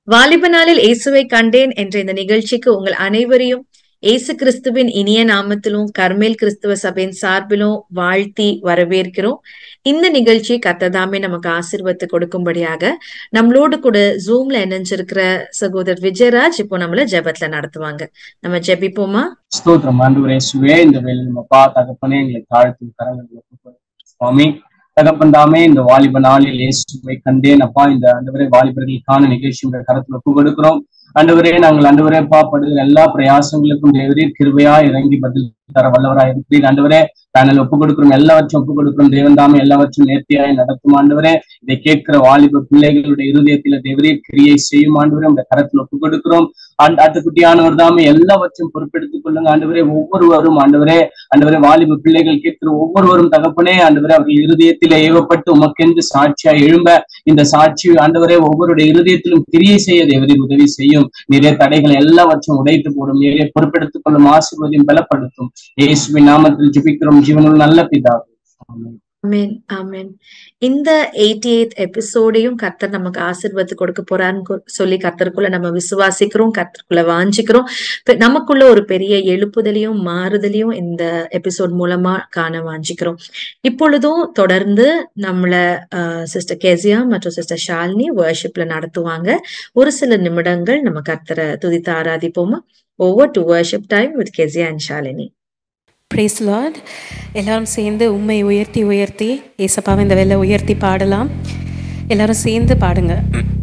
வாலிப நாளில் இயேசுவை கண்டேன் என்ற இந்த நிகழ்ச்சிக்கு உங்கள் அனைவரையும் இயேசு கிறிஸ்துவின் இனிய நாமத்திலும் கர்மேல் கிறிஸ்துவ சபையின் சார்பிலும் வாழ்த்தி வரவேற்கிறோம் இந்த நிகழ்ச்சி கத்ததாமே நமக்கு ஆசீர்வத்து கொடுக்கும்படியாக நம்மளோடு கூட ஜூம்ல இணைஞ்சிருக்கிற சகோதரர் விஜயராஜ் இப்போ நம்மள ஜெபத்துல நடத்துவாங்க நம்ம ஜெபிப்போமா ஸ்தோத்திரம் ஆண்டவரே சுவே இந்த வேலை நம்ம பா தகப்பனே எங்களை தாழ்த்தி கரங்கள் சுவாமி தகப்பன் தாமே இந்த வாலிப நாளில் இயேசுவை கண்டேன் அப்பா இந்த ஆண்டவரே வாலிபர்களுக்கான நிகழ்ச்சி உங்க கரத்துல ஒப்பு கொடுக்கிறோம் ஆண்டவரே நாங்கள் ஆண்டவரே பாப்படுகிற எல்லா பிரயாசங்களுக்கும் தேவரீர் கிருபையா இறங்கி பதில் தர வல்லவராய் இருக்கிறீர் ஆண்டவரே நாங்கள் ஒப்பு கொடுக்கிறோம் எல்லாவற்றும் ஒப்பு கொடுக்கிறோம் தேவன் தாமே எல்லாவற்றும் நேர்த்தியாய் நடத்தும் ஆண்டவரே இதை கேட்கிற வாலிப பிள்ளைகளுடைய இருதயத்தில தேவரீர் கிரியை செய்யும் ஆண்டவரே இந்த கரத்துல ஒப்பு கொடுக்கிறோம் ஆண்டு ஆட்டுக்குட்டியானவர் தாமே எல்லாவற்றும் பொறுப்பெடுத்துக் கொள்ளுங்க ஆண்டவரே ஒவ்வொருவரும் ஆண்டவரே ஆண்டவரே வாலிப பிள்ளைகள் கேட்கிற ஒவ்வொருவரும் தகப்பனே ஆண்டவரே அவர்கள் இருதயத்திலே ஏவப்பட்டு உமக்கென்று சாட்சியா எழும்ப இந்த சாட்சி ஆண்டவரே ஒவ்வொருடைய இருதயத்திலும் கிரியை செய்ய தேவரீர் உதவி செய்யும் நிறைய தடைகளை எல்லாவற்றும் உடைத்து போடும் நிறைய பொறுப்பெடுத்துக் கொள்ளும் ஆசீர்வதியும் பலப்படுத்தும் இயேசுவின் நாமத்தில் ஜெபிக்கிறோம் ஜீவனுள் நல்ல பிதாவே ஆமென். ஆமென் ஆமென் இந்த எயிட்டி எய்த் எபிசோடையும் கர்த்தர் நமக்கு ஆசீர்வாதத்து கொடுக்க போறான்னு கொ- சொல்லி கர்த்தருக்குள்ள நம்ம விசுவாசிக்கிறோம் கர்த்தருக்குள்ள வாஞ்சிக்கிறோம் இப்ப நமக்குள்ள ஒரு பெரிய எழுப்புதலையும் மாறுதலையும் இந்த எபிசோட் மூலமா காண வாஞ்சிக்கிறோம் இப்பொழுதும் தொடர்ந்து நம்மள சிஸ்டர் கேசியா மற்றும் சிஸ்டர் ஷாலினி வர்ஷிப்ல நடத்துவாங்க ஒரு சில நிமிடங்கள் நம்ம கர்த்தரை துதித்து ஆராதிப்போமா over to worship time with Kezia and Shalini praise Lord எல்லாரும் சேர்ந்து உண்மை உயர்த்தி உயர்த்தி ஏசப்பாவை இந்த வேலை உயர்த்தி பாடலாம் எல்லாரும் சேர்ந்து பாடுங்க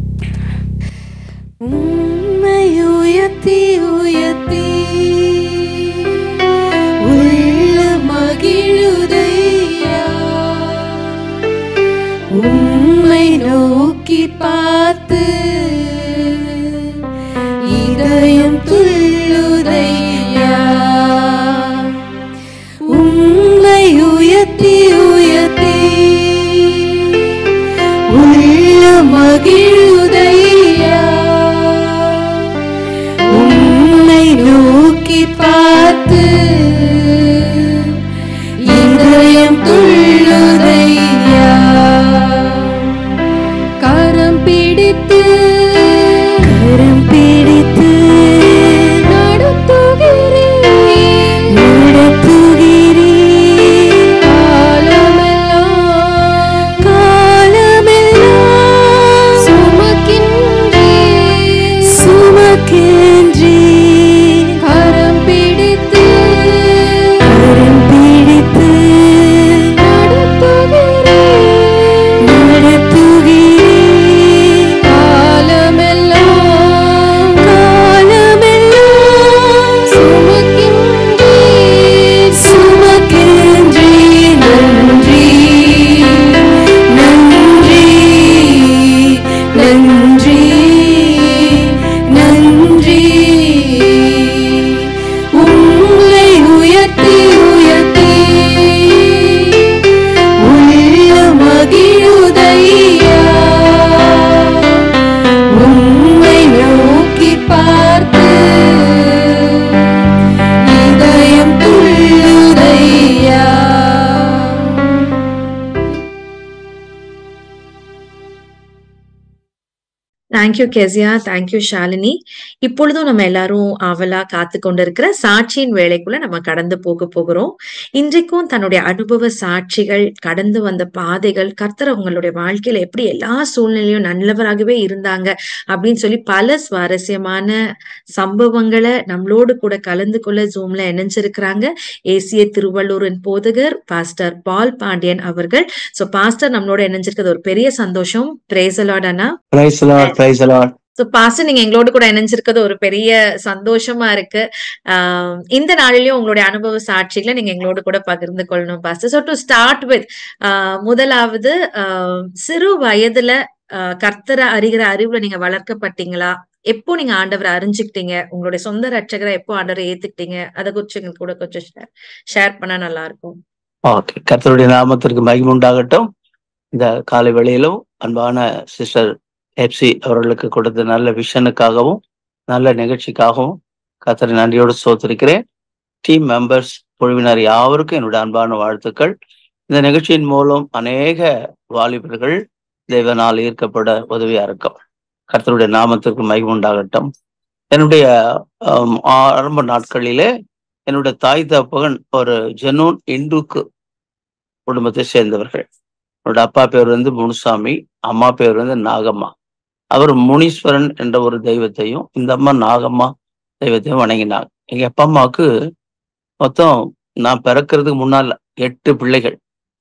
உம்மை உயர்த்தி உயர்த்தி உள்ள மகிழுதையா உம்மை நோக்கி பார்த்து இதயம் துள்ளுதையா உம்மை உயர்த்தி உயர்த்தி உள்ள மகிழுதையா உம்மை நோக்கி பார்த்து இதயம் துள்ளுதையா கரம் பிடித்து கரம் பிடித்து நடத்துகிறேன் நடத்துகிறேன் காலமெல்லாம் காலமெல்லாம் சுமக்கின்றேன் சுமக்கின்றேன் கரம் பிடித்து கரம் பிடித்து நடத்துகிறேன் நடத்துகிறேன் காலமெல்லாம் காலமெல்லாம் சுமக்கின்றேன் சுமக்கின்றேன் நன்றி நன்றி நன்றி நன்றி உங்களை உயர்த்தி உயர்த்தி உள்ள மகிழுதையா உம்மை நோக்கி பார்த்து இதயம் துள்ளுதையா தேங்க்யூ கெசியா தேங்க்யூ ஷாலினி இப்பொழுதும் நம்ம எல்லாரும் ஆவலா காத்து கொண்டிருக்கிற சாட்சியின் வேலைக்குள்ள நம்ம கடந்து போக போகிறோம் இன்றைக்கும் தன்னுடைய அனுபவ சாட்சிகள் கடந்து வந்த பாதைகள் கர்த்தர் அவங்களுடைய வாழ்க்கையில எப்படி எல்லா சூழ்நிலையும் நல்லவராகவே இருந்தாங்க அப்படின்னு சொல்லி பல சுவாரஸ்யமான சம்பவங்களை நம்மளோடு கூட கலந்து கொள்ள ஜூம்ல இணைஞ்சிருக்கிறாங்க ஏசிய திருவள்ளூரின் போதகர் பாஸ்டர் பால் பாண்டியன் அவர்கள் சோ பாஸ்டர் நம்மளோட இணைஞ்சிருக்கிறது ஒரு பெரிய சந்தோஷம் பிரேசலாட் அண்ணா praise Lord praise Lord so pastor நீங்க எங்களோட கூட இணைஞ்சிருக்கிறது ஒரு பெரிய சந்தோஷமா இருக்கு ஆஹ் இந்த நாளிலயும் உங்களுடைய அனுபவ சாட்சிகளை நீங்க எங்களோட கூட பகிர்ந்து கொள்ளணும் pastor so to start with முதலாவது ஆஹ் சிறு வயதுல ஆஹ் கர்த்தரை அறிகிற அறிவுல நீங்க வளர்க்கப்பட்டீங்களா எப்போ நீங்க ஆண்டவரை அறிஞ்சுக்கிட்டீங்க உங்களுடைய சொந்த ரட்சகரை எப்போ ஆண்டவரை ஏத்துக்கிட்டீங்க அதை குறிச்சு எங்களுக்கு கூட கொஞ்சம் ஷேர் பண்ணா நல்லா இருக்கும் ஓகே கர்த்தருடைய நாமத்திற்கு மகிமை உண்டாகட்டும் இந்த காலை வேளையிலும் அன்பான சிஸ்டர் எப்சி அவர்களுக்கு கொடுத்த நல்ல விஷனுக்காகவும் நல்ல நிகழ்ச்சிக்காகவும் கர்த்தரை நன்றியோடு சோத்திருக்கிறேன் டீம் மெம்பர்ஸ் குழுவினர் யாவருக்கும் என்னுடைய அன்பான வாழ்த்துக்கள் இந்த நிகழ்ச்சியின் மூலம் அநேக வாலிபர்கள் தேவனால் ஈர்க்கப்பட உதவியா இருக்கும் கர்த்தருடைய நாமத்திற்கு மகிமை உண்டாகட்டும் என்னுடைய ஆம், ஆரம்ப நாட்களிலே என்னுடைய தாய் தகப்பன் ஒரு ஜெனூன் இந்துக்கு குடும்பத்தை சேர்ந்தவர்கள் என்னோட அப்பா பேர் வந்து முனுசாமி அம்மா பேர் வந்து நாகம்மா அவர் முனீஸ்வரன் என்ற ஒரு தெய்வத்தையும் இந்த அம்மா நாகம்மா தெய்வத்தையும் வணங்கினாங்க எங்க அப்பா அம்மாவுக்கு மொத்தம் நான் பிறக்கிறதுக்கு முன்னால் எட்டு பிள்ளைகள்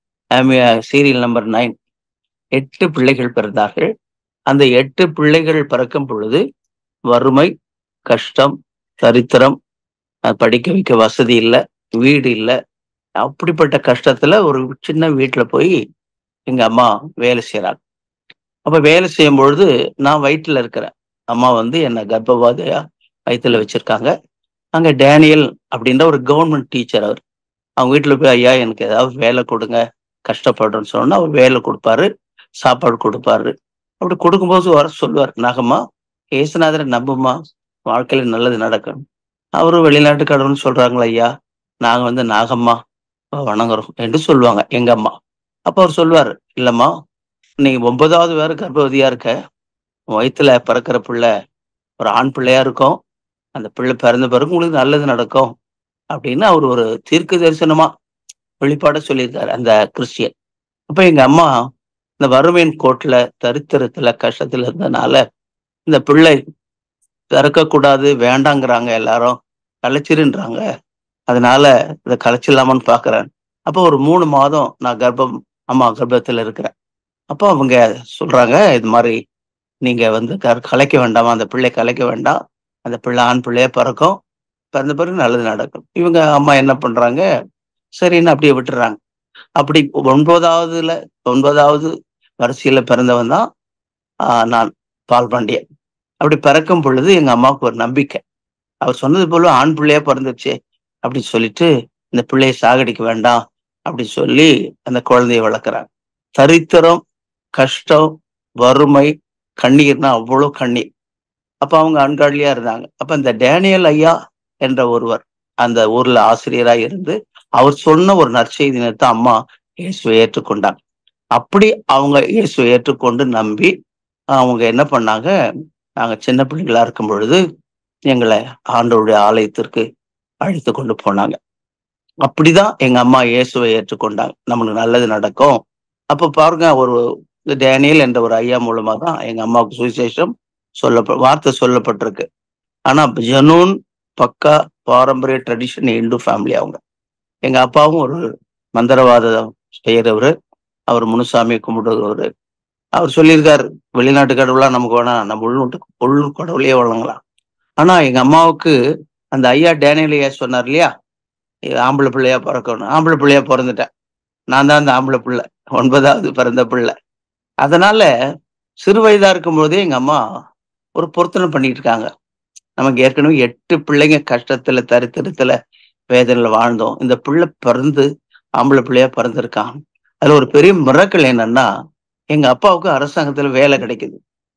சீரியல் நம்பர் நைன் எட்டு பிள்ளைகள் பிறந்தார்கள் அந்த எட்டு பிள்ளைகள் பிறக்கும் பொழுது வறுமை கஷ்டம் தரித்திரம் அஹ் படிக்க வைக்க வசதி இல்லை வீடு இல்லை அப்படிப்பட்ட கஷ்டத்துல ஒரு சின்ன வீட்டுல போய் எங்க அம்மா வேலை செய்யறாங்க அப்ப வேலை செய்யும் பொழுது நான் வயிற்றுல இருக்கிறேன் அம்மா வந்து என்னை கர்ப்பவாதையா வயிற்றுல வச்சிருக்காங்க அங்க டேனியல் அப்படின்ற ஒரு கவர்மெண்ட் டீச்சர் அவர் அவங்க வீட்டுல போய் ஐயா எனக்கு ஏதாவது வேலை கொடுங்க கஷ்டப்படுறேன்னு சொன்னா அவர் வேலை கொடுப்பாரு சாப்பாடு கொடுப்பாரு அப்படி கொடுக்கும்போது வர சொல்லுவார் நாகம்மா ஏசுநாதரை நம்புமா வாழ்க்கையில நல்லது நடக்கும் அவரு வெளிநாட்டு கடவுள்னு சொல்றாங்களா ஐயா நாங்க வந்து நாகம்மா வணங்குறோம் என்று சொல்லுவாங்க எங்க அம்மா அப்ப அவர் சொல்லுவார் இல்லம்மா நீ ஒன்பதாவது வேற கர்ப்பவதியா இருக்க உன் வயித்துல பிறக்கிற பிள்ளை ஒரு ஆண் பிள்ளையா இருக்கும் அந்த பிள்ளை பிறந்த பிறகு உங்களுக்கு நல்லது நடக்கும் அப்படின்னு அவர் ஒரு தீர்க்க தரிசனமா வெளிப்பாட சொல்லியிருக்காரு அந்த கிறிஸ்டியன் அப்ப எங்க அம்மா இந்த வறுமையின் கோட்டுல தரித்திரத்துல கஷ்டத்துல இருந்தனால இந்த பிள்ளை பிறக்கக்கூடாது வேண்டாங்கிறாங்க எல்லாரும் கலைச்சிருன்றாங்க அதனால இதை கலைச்சிடலாமான்னு பாக்குறேன் அப்போ ஒரு மூணு மாதம் நான் கர்ப்பம் அம்மா கர்ப்பத்துல இருக்கிறேன் அப்போ அவங்க சொல்றாங்க இது மாதிரி நீங்க வந்து க- கலைக்க வேண்டாமா அந்த பிள்ளை கலைக்க வேண்டாம் அந்த பிள்ளை ஆண் பிள்ளைய பிறக்கும் பிறந்த பிறகு நல்லது நடக்கும் இவங்க அம்மா என்ன பண்றாங்க சரின்னு அப்படியே விட்டுறாங்க அப்படி ஒன்பதாவதுல ஒன்பதாவது வரிசையில பிறந்தவன் தான் ஆஹ், நான் பால் பாண்டியன் அப்படி பிறக்கும் பொழுது எங்க அம்மாவுக்கு ஒரு நம்பிக்கை அவர் சொன்னது போல ஆண் பிள்ளையா பிறந்துச்சு அப்படின்னு சொல்லிட்டு இந்த பிள்ளையை சாகடிக்க வேண்டாம் அப்படி சொல்லி அந்த குழந்தையை வளர்க்குறாங்க தரித்திரம் கஷ்டம் வறுமை கண்ணீர்னா அவ்வளோ கண்ணீர் அப்ப அவங்க அன்காட்லியா இருந்தாங்க அப்ப இந்த டேனியல் ஐயா என்ற ஒருவர் அந்த ஊர்ல ஆசிரியரா இருந்து அவர் சொன்ன ஒரு நற்செய்தினத்தை அம்மா இயேசுவை ஏற்றுக்கொண்டாங்க அப்படி அவங்க இயேசுவை ஏற்றுக்கொண்டு நம்பி அவங்க என்ன பண்ணாங்க நாங்க சின்ன பிள்ளைகளா இருக்கும் பொழுது எங்களை ஆண்டவருடைய ஆலயத்திற்கு அழைத்து கொண்டு போனாங்க அப்படிதான் எங்க அம்மா இயேசுவை ஏற்றுக்கொண்டாங்க நம்மளுக்கு நல்லது நடக்கும் அப்ப பாருங்க ஒரு டேனியல் என்ற ஒரு ஐயா மூலமா தான் எங்க அம்மாவுக்கு சுவிசேஷம் சொல்ல வார்த்தை சொல்லப்பட்டிருக்கு ஆனா ஜனூன் பக்கா பாரம்பரிய ட்ரெடிஷன் இந்து ஃபேமிலி அவங்க எங்க அப்பாவும் ஒரு மந்திரவாதம் செய்யறவரு அவர் முனுசாமி கும்பிடுறவரு அவர் சொல்லியிருக்காரு வெளிநாட்டு கடவுளா நமக்கு வேணாம் நம்ம உள்நாட்டு உள்ளூர் கடவுளையே வழங்கலாம் ஆனா எங்க அம்மாவுக்கு அந்த ஐயா டேனியல் ஐயா சொன்னார் இல்லையா இது ஆம்பளை பிள்ளையா பிறக்கணும் ஆம்பளை பிள்ளையா பிறந்துட்டேன் நான் தான் அந்த ஆம்பளை பிள்ளை ஒன்பதாவது பிறந்த பிள்ளை அதனால சிறு வயதா இருக்கும் போதே எங்க அம்மா ஒரு பொருத்தனை பண்ணிட்டு இருக்காங்க நமக்கு ஏற்கனவே எட்டு பிள்ளைங்க கஷ்டத்துல தரித்திரத்துல வேதனையில வாழ்ந்தோம் இந்த பிள்ளை பிறந்து ஆம்பளை பிள்ளையா பிறந்திருக்கான் அதுல ஒரு பெரிய மிரக்கல் என்னன்னா எங்க அப்பாவுக்கு அரசாங்கத்துல வேலை கிடைக்குது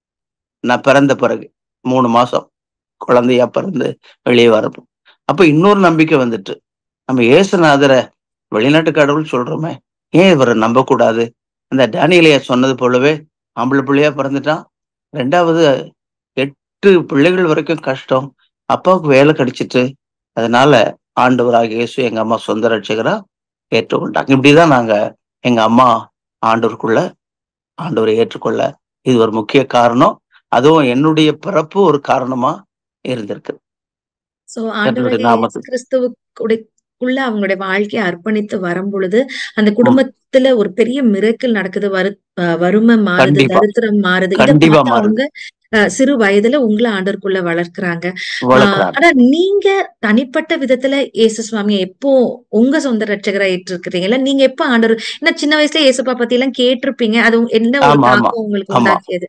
நான் பிறந்த பிறகு மூணு மாசம் குழந்தையா பிறந்து வெளியே வரப்போ அப்ப இன்னொரு நம்பிக்கை வந்துட்டு நம்ம ஏசுநாதரை வெளிநாட்டு கடவுள் சொல்றோமே ஏன் இவரை நம்பக்கூடாது அந்த டேனியலையா சொன்னது போலவே ஆம்பளை பிள்ளையா பிறந்துட்டான் ரெண்டாவது எட்டு பிள்ளைகள் வரைக்கும் கஷ்டம் அப்பாவுக்கு வேலை கிடைச்சிட்டு அதனால ஆண்டவராக இயேசு எங்க அம்மா சொந்த ரட்சகரா ஏற்றுக்கொண்டாங்க இப்படிதான் நாங்க எங்க அம்மா ஆண்டவருக்குள்ள ஆண்டவரை ஏற்றுக்கொள்ள இது ஒரு முக்கிய காரணம் அதுவும் என்னுடைய பிறப்பு ஒரு காரணமா இருந்திருக்கு சோ கர்த்தருடைய ஆண்டவராகிய நாமத்தில். இயேசு கிறிஸ்துவுக்குள்ள அவங்களுடைய வாழ்க்கையை அர்ப்பணித்து வரும் பொழுது அந்த குடும்பத்துல ஒரு பெரிய மிரக்கல் நடக்குது வரு அஹ் வறுமை மாறுது கண்டிப்பா. தரித்திரம் மாறுது இதை கண்டிப்பா பார்த்து மாறுது. அவங்க அஹ், சிறு வயதுல உங்களை ஆண்டவருக்குள்ள வளர்க்கறாங்க ஆஹ் வளர்க்குறாங்க ஆனா நீங்க தனிப்பட்ட விதத்துல இயேசு சுவாமியை எப்போ உங்க சொந்த ரட்சகரா ஏற்றிருக்கிறீங்கல்ல நீங்க எப்ப ஆண்டவர் ஏன்னா சின்ன வயசுல இயேசுப்பா பத்தி எல்லாம் கேட்டிருப்பீங்க அது உங்க- என்ன ஒரு ஆமா, ஆமா. தாக்கம் உங்களுக்கு ஆமா. உண்டாக்கியது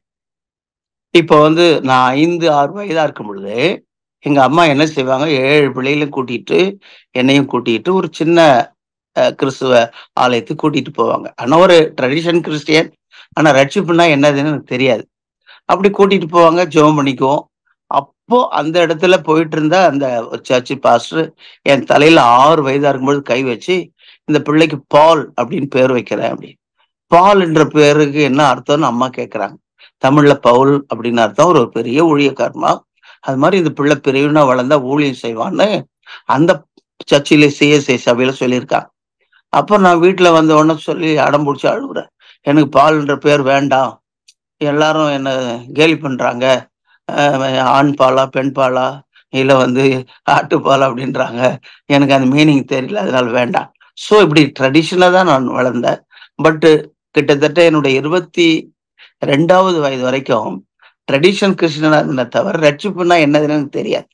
இப்போ வந்து நான் ஐந்து ஆறு வயதா இருக்கும் பொழுது எங்க அம்மா என்ன செய்வாங்க ஏழு பிள்ளைகளையும் கூட்டிட்டு என்னையும் கூட்டிட்டு ஒரு சின்ன அஹ், கிறிஸ்துவ ஆலயத்துக்கு கூட்டிட்டு போவாங்க ஆனா ஒரு ட்ரெடிஷன் கிறிஸ்டியன் ஆனா ரட்சிப்புனா என்னதுன்னு எனக்கு தெரியாது அப்படி கூட்டிட்டு போவாங்க ஜெபம் பண்ணிக்குவோம் அப்போ அந்த இடத்துல போயிட்டு இருந்த அந்த சர்ச்சு பாஸ்டர் என் தலையில ஆறு வயதா இருக்கும்போது கை வச்சு இந்த பிள்ளைக்கு பால் அப்படின்னு பேர் வைக்கிறேன் அப்படி பால் என்ற பேருக்கு என்ன அர்த்தம்னு அம்மா கேட்கறாங்க தமிழ்ல பவுல் அப்படின்னு அர்த்தம் ஒரு பெரிய ஊழியக்காரமா அது மாதிரி இந்த பிள்ளை பிரிவுனா வளர்ந்தா ஊழியம் செய்வான்னு அந்த சர்ச்சிலே சிஎஸ்ஐ சபையில சொல்லியிருக்காங்க அப்ப நான் வீட்டுல வந்த உடனே சொல்லி அடம் பிடிச்சி அழுகுறேன் எனக்கு பால்ன்ற பேர் வேண்டாம் எல்லாரும் என்ன கேலி பண்றாங்க அஹ் ஆண் பாலா பெண் பாலா இல்ல வந்து ஆட்டுப்பால் அப்படின்றாங்க எனக்கு அந்த மீனிங் தெரியல அதனால வேண்டாம் ஸோ இப்படி ட்ரெடிஷனாக தான் நான் வளர்ந்தேன் பட்டு கிட்டத்தட்ட என்னுடைய இருபத்தி ரெண்டாவது வயது வரைக்கும் ட்ரெடிஷன் கிறிஸ்டியனா இருந்த தவிர ரட்சிப்புனா என்னதுன்னு எனக்கு தெரியாது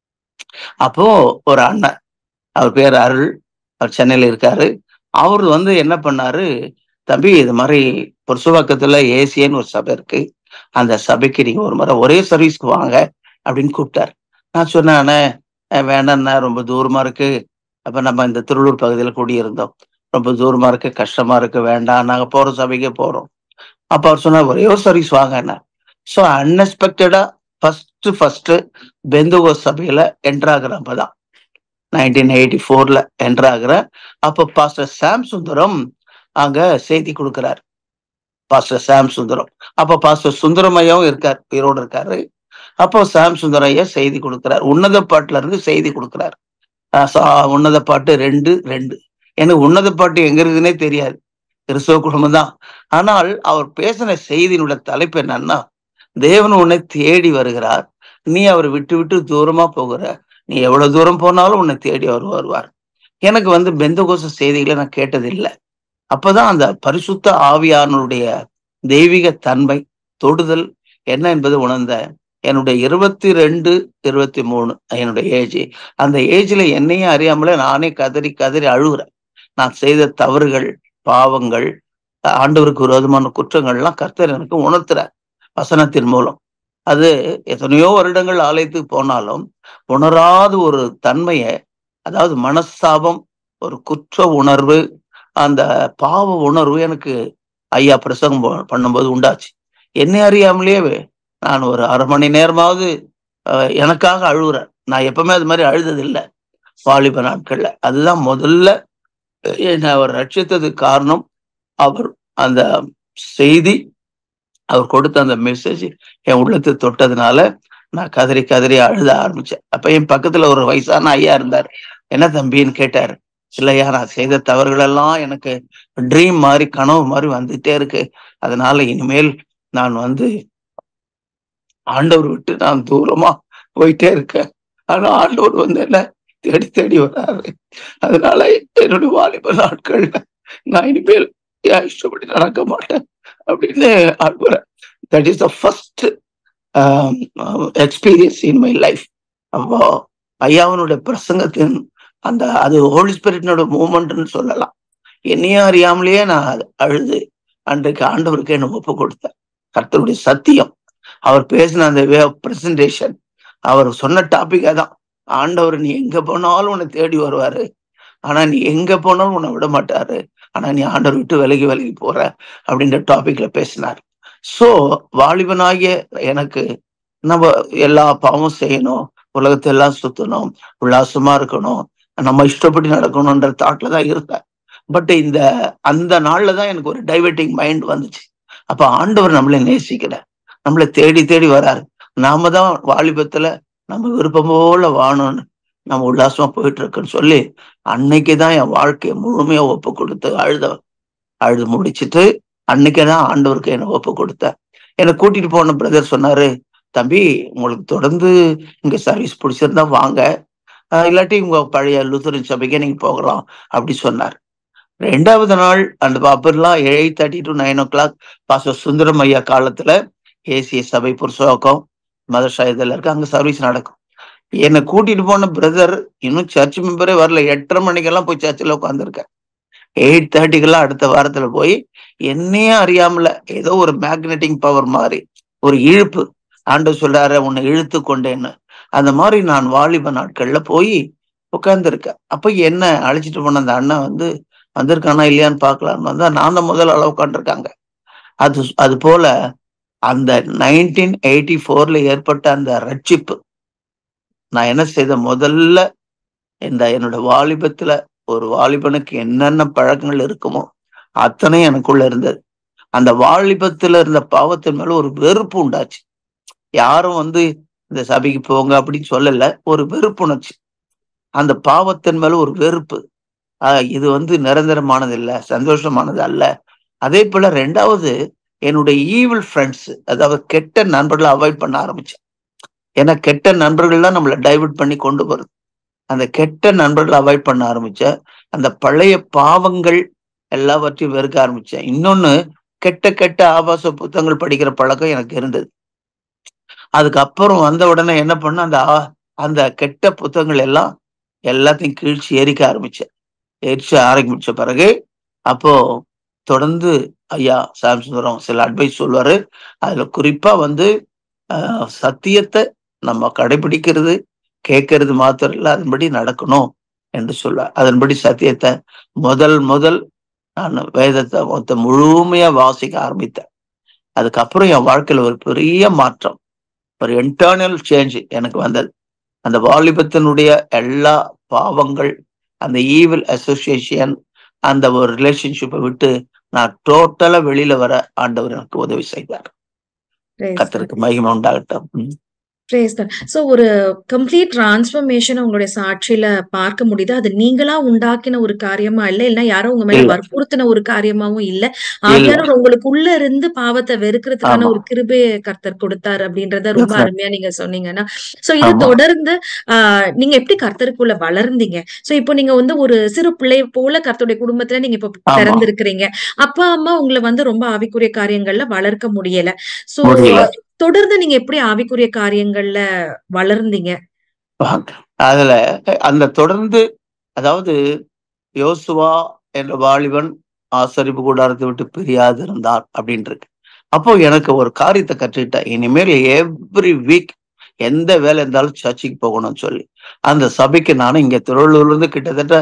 அப்போ ஒரு அண்ணன் அவர் பேர் அருள் அவர் சென்னையில இருக்காரு அவர் வந்து என்ன பண்ணாரு தம்பி இது மாதிரி புருஷவாக்கத்துல ஏசியன்னு ஒரு சபை இருக்கு அந்த சபைக்கு நீங்க ஒரு முறை ஒரே சர்வீஸ்க்கு வாங்க அப்படின்னு கூப்பிட்டாரு நான் சொன்னேன் "அண்ணே, அஹ் வேண்டாண்ணா ரொம்ப தூரமா இருக்கு அப்ப நம்ம இந்த திருவள்ளூர் பகுதியில குடியிருந்தோம் ரொம்ப தூரமா இருக்கு கஷ்டமா இருக்கு வேண்டாம் நாங்க போற சபைக்கே போறோம் அப்ப அவர் சொன்னார் ஒரே ஒரு சர்வீஸ் வாங்கண்ணா ஸோ அன்எக்ஸ்பெக்டடா ஃபர்ஸ்ட் ஃபர்ஸ்ட் பெந்துகோ சபையில என்டர் ஆகுறேன் அப்பதான் நைன்டீன் எயிட்டி ஃபோர்ல என்டர் ஆகுறேன் அப்போ பாஸ்டர் சாம் சுந்தரம் அங்க செய்தி கொடுக்கிறார் பாஸ்டர் சாம் சுந்தரம் அப்போ பாஸ்டர் சுந்தரமையாவும் இருக்கார் உயிரோடு இருக்காரு அப்போ சாம் சுந்தரம் ஐயா செய்தி கொடுக்கிறார் உன்னத பாட்டுல இருந்து செய்தி கொடுக்கிறார் ஆஹ் சா- உன்னத பாட்டு ரெண்டு ரெண்டு எனக்கு உன்னத பாட்டு எங்க இருக்குன்னே தெரியாது கிறிஸ்தவ குடும்பம் தான் ஆனால் அவர் பேசின செய்தியினுடைய தலைப்பு என்னன்னா தேவன் உன்னை தேடி வருகிறார் நீ அவரை விட்டு விட்டு தூரமா போகிற நீ எவ்வளவு தூரம் போனாலும் உன்னை தேடி அவர் வருவார் எனக்கு வந்து பெந்தகோச செய்திகளை நான் கேட்டது இல்லை அப்பதான் அந்த பரிசுத்த ஆவியானுடைய தெய்வீக தன்மை தொடுதல் என்ன என்பது உணர்ந்த என்னுடைய இருபத்தி ரெண்டு இருபத்தி மூணு என்னுடைய ஏஜ் அந்த ஏஜ்ல என்னையும் அறியாமலே நானே கதறி கதறி அழுகுறேன் நான் செய்த தவறுகள் பாவங்கள் ஆண்டவருக்கு விரோதமான குற்றங்கள்லாம் கர்த்தர் எனக்கு உணர்த்துறார் வசனத்தின் மூலம் அது எத்தனையோ வருடங்கள் ஆலயத்துக்கு போனாலும் உணராத ஒரு தன்மையை அதாவது மனஸ்தாபம் ஒரு குற்ற உணர்வு அந்த பாவ உணர்வு எனக்கு ஐயா பிரசங்கம் ப- பண்ணும்போது உண்டாச்சு என்னை அறியாமலேயே நான் ஒரு அரை மணி நேரமாவது அஹ், எனக்காக அழுகுறேன் நான் எப்பவுமே அது மாதிரி அழுதது இல்லை வாலிப நாட்கள்ல அதுதான் முதல்ல என்னை அவர் ரட்சித்ததுக்கு காரணம் அவர் அந்த செய்தி அவர் கொடுத்த அந்த மெசேஜ் என் உள்ளத்தை தொட்டதுனால நான் கதறி கதறி அழுத ஆரம்பிச்சேன் அப்ப என் பக்கத்துல ஒரு வயசான ஐயா இருந்தார் என்ன தம்பின்னு கேட்டாரு இல்லையா நான் செய்த தவறுகள் எல்லாம் எனக்கு ட்ரீம் மாதிரி கனவு மாதிரி வந்துட்டே இருக்கு அதனால இனிமேல் நான் வந்து ஆண்டவர் விட்டு நான் தூரமா போயிட்டே இருக்கேன் ஆனா ஆண்டவர் வந்து என்ன தேடி தேடி வராரு அதனால என்னுடைய வாலிப நாட்கள்ல நான் இனிமேல் என் இஷ்டப்படி நடக்க மாட்டேன் அப்படின்னு ஆடுறேன் that is the first experience in my life அப்போ ஐயாவனுடைய பிரசங்கத்தின் அந்த அது ஹோலி ஸ்பிரிட்னோட மூமெண்ட்னு சொல்லலாம் என்னையும் அறியாமலேயே நான் அது அழுது அன்றைக்கு ஆண்டவருக்கு என்ன ஒப்பு கொடுத்தேன் கர்த்தருடைய சத்தியம் அவர் பேசின அந்த வே ஆஃப் பிரசன்டேஷன் அவர் சொன்ன டாபிக் அதான் ஆண்டவர் நீ எங்க போனாலும் உன்னை தேடி வருவாரு ஆனா நீ எங்க போனாலும் உன்னை விட மாட்டாரு ஆனா நீ ஆண்டவர் விட்டு விலகி விலகி போற அப்படின்ற டாபிக்ல பேசினார் சோ வாலிபனாகிய எனக்கு நம்ம எல்லா பாவமும் செய்யணும் உலகத்தை எல்லாம் சுத்தணும் உல்லாசமா இருக்கணும் நம்ம இஷ்டப்படி நடக்கணும்ன்ற தாட்ல தான் இருந்தேன் பட் இந்த அந்த நாள்ல தான் எனக்கு ஒரு டைவர்ட்டிங் மைண்ட் வந்துச்சு அப்ப ஆண்டவர் நம்மளை நேசிக்கிற நம்மளை தேடி தேடி வராரு நாம தான் வாலிபத்துல நம்ம விருப்பம் போல வாழணும்னு நம்ம உல்லாசமா போயிட்டு இருக்குன்னு சொல்லி அன்னைக்கு தான் என் வாழ்க்கையை முழுமையா ஒப்பு கொடுத்து அழுத அழுது முடிச்சிட்டு அன்னைக்கே தான் ஆண்டவருக்கு என்னை ஒப்பு கொடுத்தேன் என்னை கூட்டிட்டு போன பிரதர் சொன்னாரு தம்பி உங்களுக்கு தொடர்ந்து இங்க சர்வீஸ் பிடிச்சிருந்தா வாங்க ஆஹ் இல்லாட்டி உங்க பழைய லுத்தரன் சபைக்கே நீங்க போகலாம் அப்படி சொன்னார் ரெண்டாவது நாள் அந்த அப்பெல்லாம் eight thirty to nine o'clock பாச சுந்தரம் ஐயா காலத்துல ஏசிய சபை புருஷோக்கம் மதர்ஷா இதில் இருக்கு அங்க சர்வீஸ் நடக்கும் என்னை கூட்டிட்டு போன பிரதர் இன்னும் சர்ச் மெம்பரே வரல எட்டரை மணிக்கெல்லாம் போய் சர்ச்சில் உட்காந்துருக்கேன் எயிட் தேர்ட்டிக்கெல்லாம் அடுத்த வாரத்துல போய் என்னையும் அறியாமல ஏதோ ஒரு மேக்னெட்டிங் பவர் மாதிரி ஒரு இழுப்பு ஆண்டு சொல்றாரு உன்னை இழுத்து கொண்டேன்னு அந்த மாதிரி நான் வாலிப நாட்கள்ல போய் உட்கார்ந்துருக்கேன் அப்ப என்ன அழைச்சிட்டு போன அந்த அண்ணன் வந்து வந்திருக்கானா இல்லையான்னு பார்க்கலான்னு வந்தா நான் தான் முதல் அளவு உட்காந்துருக்காங்க அது அது போல அந்த நைன்டீன் எயிட்டி ஃபோர்ல ஏற்பட்ட அந்த ரட்சிப்பு நான் என்ன செய்த முதல்ல இந்த என்னோட வாலிபத்துல ஒரு வாலிபனுக்கு என்னென்ன பழக்கங்கள் இருக்குமோ அத்தனை எனக்குள்ள இருந்தது அந்த வாலிபத்துல இருந்த பாவத்தின் மேல ஒரு வெறுப்பு உண்டாச்சு யாரும் வந்து இந்த சபைக்கு போங்க அப்படின்னு சொல்லல ஒரு வெறுப்புணர்ச்சி அந்த பாவத்தின் மேல ஒரு வெறுப்பு ஆஹ் இது வந்து நிரந்தரமானது இல்ல சந்தோஷமானது அல்ல அதே போல ரெண்டாவது என்னுடைய ஈவில் ஃப்ரெண்ட்ஸ் அதாவது கெட்ட நண்பர்களை அவாய்ட் பண்ண ஆரம்பிச்சேன் ஏன்னா கெட்ட நண்பர்கள் தான் நம்மளை டைவர்ட் பண்ணி கொண்டு வருது அந்த கெட்ட நண்பர்களை அவாய்ட் பண்ண ஆரம்பிச்சேன் அந்த பழைய பாவங்கள் எல்லாவற்றையும் வெறுக்க ஆரம்பிச்சேன் இன்னொன்னு கெட்ட கெட்ட ஆபாச புத்தகங்கள் படிக்கிற பழக்கம் எனக்கு இருந்தது அதுக்கப்புறம் வந்த உடனே என்ன பண்ண அந்த ஆ- அந்த கெட்ட புத்தகங்கள் எல்லாம் எல்லாத்தையும் கீழ்ச்சி எரிக்க ஆரம்பிச்சேன் எரிச்சு ஆரம்பிச்ச பிறகு அப்போ தொடர்ந்து ஐயா சாம்சுந்தரம் சில அட்வைஸ் சொல்லுவாரு அதுல குறிப்பா வந்து ஆஹ், சத்தியத்தை நம்ம கடைபிடிக்கிறது கேட்கறது மாத்திரம் இல்ல அதன்படி நடக்கணும் என்று சொல்லுவார் அதன்படி சத்தியத்தை முதல் முதல் நான் வேதத்தை மொத்த முழுமையா வாசிக்க ஆரம்பித்தேன் அதுக்கப்புறம் என் வாழ்க்கையில ஒரு பெரிய மாற்றம் ஒரு இன்டர்னல் சேஞ்ச் எனக்கு வந்தது அந்த வாலிபத்தினுடைய எல்லா பாவங்கள் அந்த ஈவில் அசோசியேஷன் அந்த ஒரு ரிலேஷன்ஷிப்பை விட்டு நான் டோட்டலா வெளியில வர ஆண்டவர் எனக்கு உதவி செய்தார் கத்தருக்கு மகிமை உண்டாகட்டும் ம். சோ ஒரு கம்ப்ளீட் டிரான்ஸ்ஃபர்மேஷன் உங்களுடைய சாட்சியில பார்க்க முடியுது அது நீங்களா உண்டாக்கின ஒரு காரியமா இல்ல இல்லைன்னா யாரோ உங்க மேல இல்ல. வற்புறுத்தின ஒரு காரியமாவும் இல்ல ஆவியானவர் உங்களுக்குள்ள இருந்து பாவத்தை வெறுக்கிறதுக்கான ஆமா. ஒரு கிருபையை கர்த்தர் கொடுத்தாரு அப்படின்றத ரொம்ப Yes, sir. அருமையா நீங்க சொன்னீங்கன்னா சோ இது ஆமா. தொடர்ந்து ஆஹ் நீங்க எப்படி கர்த்தருக்குள்ள வளர்ந்தீங்க சோ இப்போ நீங்க வந்து ஒரு சிறு பிள்ளை போல கர்த்தருடைய குடும்பத்துல நீங்க இப்ப ஆமா. பிறந்திருக்கிறீங்க அப்பா அம்மா உங்களை வந்து ரொம்ப ஆவிக்குரிய காரியங்கள்ல வளர்க்க முடியல சோ முடியல. தொடர்ந்து நீங்க எப்படி ஆவிக்குரிய காரியங்கள்ல வளர்ந்தீங்க வாங்க. அதுல அந்த தொடர்ந்து அதாவது யோசுவா என்ற வாலிபன் ஆசரிப்பு கூடாரத்தை விட்டு பிரியாது இருந்தார் அப்படின்னு இருக்கு அப்போ எனக்கு ஒரு காரியத்தை கற்றுக்கிட்டேன் இனிமேல் எவ்ரி வீக் எந்த வேலை இருந்தாலும் சர்ச்சுக்கு போகணும்னு சொல்லி அந்த சபைக்கு நானும் இங்க திருவள்ளூர்ல இருந்து கிட்டத்தட்ட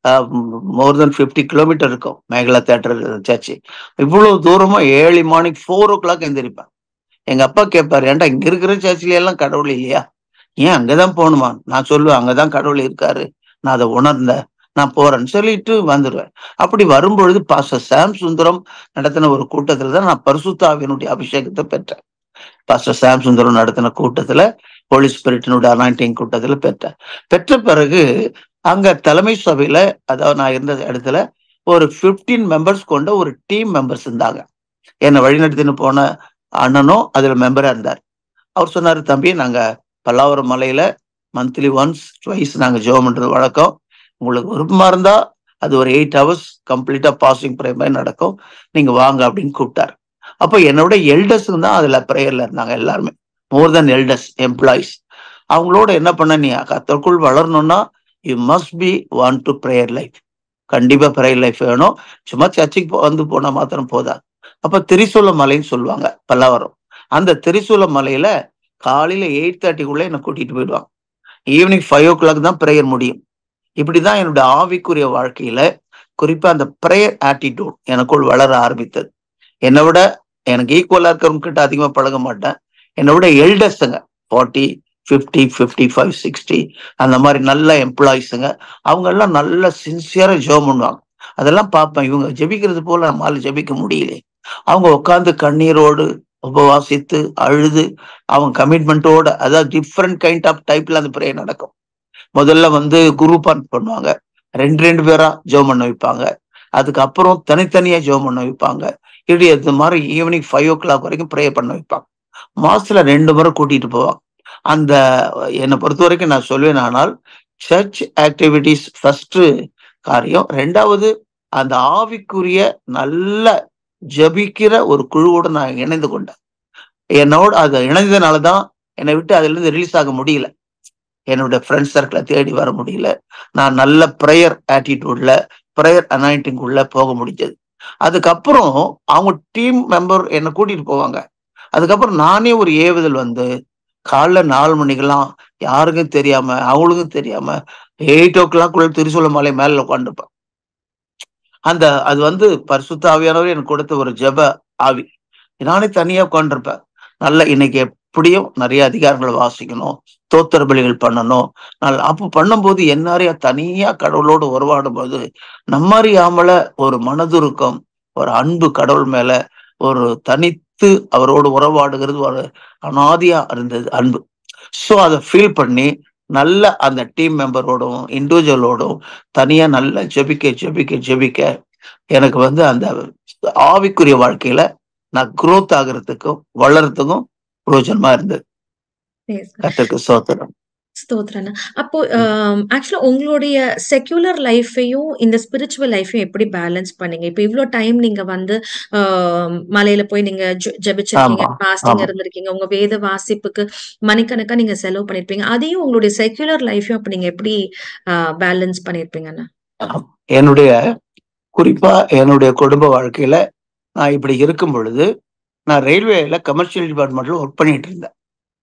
மோர் தென் 50 கிலோமீட்டர் இருக்கும் மேகலா தேட்டர் சர்ச்சு இவ்வளவு தூரமா ஏழு மார்னிங் ஃபோர் ஓ கிளாக் எந்திரிப்பேன் எங்க அப்பா கேட்பாரு ஏன்டா இங்க இருக்கிற சர்ச்சில எல்லாம் கடவுள் இல்லையா ஏன் அங்கதான் போகணுமா நான் சொல்லுவேன் அங்கதான் கடவுள் இருக்காரு நான் அதை உணர்ந்தேன் நான் போறேன்னு சொல்லிட்டு வந்துடுவேன் அப்படி வரும்பொழுது பாஸ்டர் சாம் சுந்தரம் நடத்தின ஒரு கூட்டத்துல தான் நான் பரிசுத்தாவினுடைய அபிஷேகத்தை பெற்றேன் பாஸ்டர் சாம் சுந்தரம் நடத்தின கூட்டத்துல ஹோலி ஸ்பிரிட்டினுடைய அனாயிண்டிங் கூட்டத்துல பெற்றேன் பெற்ற பிறகு அங்க தலைமை சபையில அதாவது நான் இருந்த இடத்துல ஒரு 15 மெம்பர்ஸ் கொண்ட ஒரு டீம் மெம்பர்ஸ் இருந்தாங்க என்னை வழிநடத்தின்னு போன அண்ணனும் அதுல மெம்பரா இருந்தார் அவர் சொன்னாரு தம்பி நாங்க பல்லாவரம் மலையில மந்த்லி ஒன்ஸ் ட்வைஸ் நாங்க ஜெபம் பண்றது வழக்கம் உங்களுக்கு விருப்பமா இருந்தா அது ஒரு எயிட் ஹவர்ஸ் கம்ப்ளீட்டா பாசிங் ப்ரேயர் மாதிரி நடக்கும் நீங்க வாங்க அப்படின்னு கூப்பிட்டாரு அப்போ என்னோட எல்டர்ஸ் தான் அதுல ப்ரேயர்ல இருந்தாங்க எல்லாருமே மோர் தென் எல்டர்ஸ் எம்ப்ளாயிஸ் அவங்களோட என்ன பண்ண நீ கத்தற்குள் வளரணும்னா you must be want to prayer life கண்டிப்பா ப்ரேயர் லைஃப் வேணும் சும்மா சர்ச்சுக்கு போ- வந்து போனா மாத்திரம் போதா அப்ப திரிசூல மலைன்னு சொல்லுவாங்க பல்லாவரம் அந்த திரிசூல மலையில காலையில எயிட் தேர்ட்டிக்குள்ள என்னை கூட்டிட்டு போயிடுவாங்க ஈவினிங் ஃபைவ் ஓ கிளாக் தான் ப்ரேயர் முடியும் இப்படிதான் என்னுடைய ஆவிக்குரிய வாழ்க்கையில குறிப்பா அந்த ப்ரேயர் ஆட்டிடியூட் எனக்குள் வளர ஆரம்பித்தது என்னை விட எனக்கு ஈக்குவலா இருக்கிறவங்க கிட்ட அதிகமா பழக மாட்டேன் என்னை விட எல்டர்ஸுங்க forty fifty fifty five sixty அந்த மாதிரி நல்ல எம்ப்ளாயிஸுங்க அவங்க எல்லாம் நல்ல சின்சியரா ஜெபம் பண்ணுவாங்க அதெல்லாம் பார்ப்பேன் இவங்க ஜெபிக்கிறது போல நம்மளால ஜெபிக்க முடியல அவங்க உட்கார்ந்து கண்ணீரோடு உபவாசித்து அழுது அவங்க கமிட்மெண்ட்டோட அதாவது டிஃப்ரெண்ட் கைண்ட் ஆஃப் டைப்ல அந்த ப்ரேயர் நடக்கும் முதல்ல வந்து குரூப் பண்ணுவாங்க ரெண்டு ரெண்டு பேரா ஜெபம் பண்ண வைப்பாங்க அதுக்கப்புறம் தனித்தனியா ஜெபம் பண்ண வைப்பாங்க இப்படி அது மாதிரி ஈவினிங் ஃபைவ் ஓ கிளாக் வரைக்கும் ப்ரேயர் பண்ண வைப்பாங்க மாசத்துல ரெண்டு முறை கூட்டிட்டு போவாங்க அந்த என்னை பொறுத்த வரைக்கும் நான் சொல்வேன் ஆனால் சர்ச் ஆக்டிவிட்டிஸ் ஃபர்ஸ்ட் காரியம் ரெண்டாவது அந்த ஆவிக்குரிய நல்ல ஜபிக்கிற ஒரு குழுவோட நான் இணைந்து கொண்டேன் என்னோட அது இணைந்ததுனால தான் என்னை விட்டு அதுல இருந்து ரிலீஸ் ஆக முடியல என்னோட ஃப்ரெண்ட்ஸ் சர்க்கிளை தேடி வர முடியல நான் நல்ல ப்ரேயர் ஆட்டிடியூட்ல ப்ரேயர் அனாயிண்டிங் உள்ள போக முடிஞ்சது அதுக்கப்புறம் அவங்க டீம் மெம்பர் என்னை கூட்டிட்டு போவாங்க அதுக்கப்புறம் நானே ஒரு ஏவுதல் வந்து காலைல நாலு மணிக்கெல்லாம் யாருக்கும் தெரியாம அவங்களுக்கும் தெரியாம எயிட் ஓ கிளாக் உள்ள திருசூல மலை மேல உட்காந்துருப்பேன் அந்த அது வந்து பரிசுத்த ஆவியானவர் எனக்கு கொடுத்த ஒரு ஜெப ஆவி நானே தனியா உட்காந்துருப்பேன் நல்ல இன்னைக்கு எப்படியும் நிறைய அதிகாரங்களை வாசிக்கணும் தோத்திர பலிகள் பண்ணணும் நல்ல அப்போ பண்ணும்போது என்னாரையா தனியா கடவுளோடு உறவாடும் போது நம்மறியாமல ஒரு மனதுருக்கம் ஒரு அன்பு கடவுள் மேல ஒரு தனித்து அவரோடு உறவாடுகிறது ஒரு அனாதியா இருந்தது அன்பு ஸோ அதை ஃபீல் பண்ணி நல்ல அந்த டீம் மெம்பரோடும் இண்டிவிஜுவலோடும் தனியா நல்லா ஜெபிக்க ஜெபிக்க ஜெபிக்க எனக்கு வந்து அந்த ஆவிக்குரிய வாழ்க்கையில நான் growth ஆகுறதுக்கும் வளர்றதுக்கும் பிரயோஜனமா இருந்தது Praise God. கர்த்தருக்கு சோத்திரம் ஸ்தோத்திரண்ணா அப்போ ஆக்சுவலா உங்களுடைய செக்யூலர் லைஃபையும் இந்த ஸ்பிரிச்சுவல் லைஃபையும் எப்படி பேலன்ஸ் பண்ணீங்க இப்போ இவ்ளோ டைம் நீங்க வந்து ஆம், மலையில போய் நீங்க ஜெ- ஜெபிச்சிருக்கீங்க ஆமா பாஸ்டிங் ஆமா இருந்திருக்கீங்க உங்க வேத வாசிப்புக்கு மணிக்கணக்கா நீங்க செலவு பண்ணிருப்பீங்க அதையும் உங்களுடைய செக்யூலர் லைஃபையும் அப்ப நீங்க எப்படி பேலன்ஸ் பண்ணிருப்பீங்கண்ணா ஆம். என்னுடைய குறிப்பா என்னுடைய குடும்ப வாழ்க்கையில நான் இப்படி இருக்கும் பொழுது நான் ரயில்வேல கமர்ஷியல் டிபார்ட்மெண்ட்ல ஒர்க் பண்ணிட்டு இருந்தேன்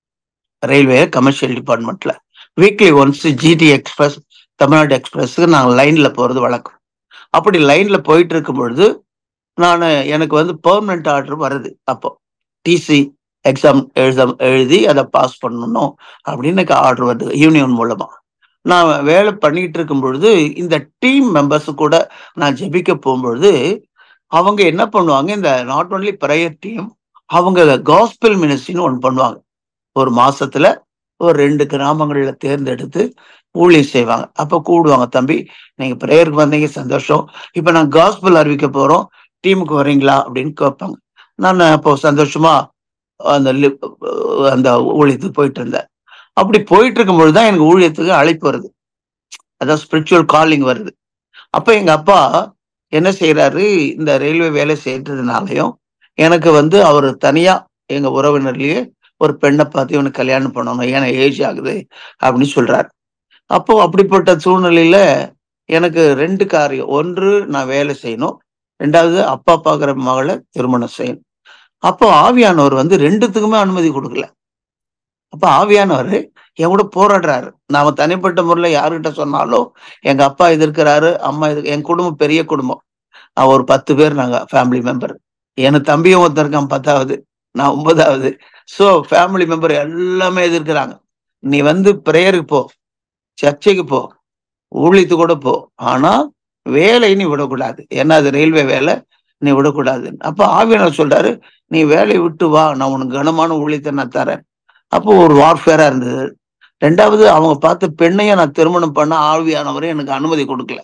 ரயில்வே கமர்ஷியல் டிபார்ட்மெண்ட்ல weekly once GT express Tamil Nadu எக்ஸ்பிரஸ்க்கு நாங்கள் லைன்ல போறது வழக்கம் அப்படி லைன்ல போயிட்டு இருக்கும் பொழுது நான் எனக்கு வந்து பெர்மனன்ட் ஆர்டர் வருது அப்போ டிசி எக்ஸாம் எழுத எழுதி அதை பாஸ் பண்ணணும் அப்படின்னு எனக்கு ஆர்டர் வருது யூனியன் மூலமா நான் வேலை பண்ணிட்டு இருக்கும் பொழுது இந்த டீம் மெம்பர்ஸ் கூட நான் ஜெபிக்க போகும்பொழுது அவங்க என்ன பண்ணுவாங்க இந்த நாட் ஒன்லி ப்ரேயர் டீம் அவங்க காஸ்பிள் மினிஸ்ட்ரின்னு ஒன்று பண்ணுவாங்க ஒரு மாசத்துல ஒரு ரெண்டு கிராமங்கள்ல தேர்ந்தெடுத்து ஊழியம் செய்வாங்க அப்ப கூடுவாங்க தம்பி நீங்க ப்ரேயருக்கு வந்தீங்க சந்தோஷம் இப்ப நான் காஸ்பிள் அறிவிக்க போறோம் டீமுக்கு வர்றீங்களா அப்படின்னு கேட்பாங்க நான் அப்போ சந்தோஷமா அந்த லி- அந்த ஊழியத்துக்கு போயிட்டு இருந்தேன் அப்படி போயிட்டு இருக்கும்பொழுது தான் எனக்கு ஊழியத்துக்கு அழைப்பு வருது அதான் ஸ்பிரிச்சுவல் காலிங் வருது அப்ப எங்க அப்பா என்ன செய்யறாரு இந்த ரயில்வே வேலை செய்யறதுனாலையும் எனக்கு வந்து அவர் தனியா எங்க உறவினர்லயே ஒரு பெண்ணை பார்த்து இவனுக்கு கல்யாணம் பண்ணணும் ஏன்னா ஏஜ் ஆகுது அப்படின்னு சொல்றாரு அப்போ அப்படிப்பட்ட சூழ்நிலையில எனக்கு ரெண்டு காரியம் ஒன்று நான் வேலை செய்யணும் ரெண்டாவது அப்பா பார்க்குற மகளை திருமணம் செய்யணும் அப்போ ஆவியானவர் வந்து ரெண்டுத்துக்குமே அனுமதி கொடுக்கல அப்ப ஆவியானவர் என் கூட போராடுறாரு நாம தனிப்பட்ட முறையில் யாருக்கிட்ட சொன்னாலும் எங்க அப்பா எதிர்க்கிறாரு அம்மா எதிர்க்க என் குடும்பம் பெரிய குடும்பம் நான் ஒரு பத்து பேர் நாங்க ஃபேமிலி மெம்பர் எனக்கு தம்பியும் ஒருத்தர் இருக்கான் பத்தாவது நான் ஒன்பதாவது ஸோ ஃபேமிலி மெம்பர் எல்லாமே எதிர்க்கிறாங்க நீ வந்து ப்ரேயருக்கு போ சர்ச்சைக்கு போ ஊழியத்து கூட போ ஆனா வேலை நீ விடக்கூடாது ஏன்னா அது ரயில்வே வேலை நீ விடக்கூடாது அப்ப ஆவியானவர் சொல்றாரு நீ வேலையை விட்டு வா நான் உனக்கு கனமான ஊழியத்தை நான் தரேன் அப்போ ஒரு வார்ஃபேரா இருந்தது ரெண்டாவது அவங்க பார்த்த பெண்ணையும் நான் திருமணம் பண்ண ஆவியானவரே எனக்கு அனுமதி கொடுக்கல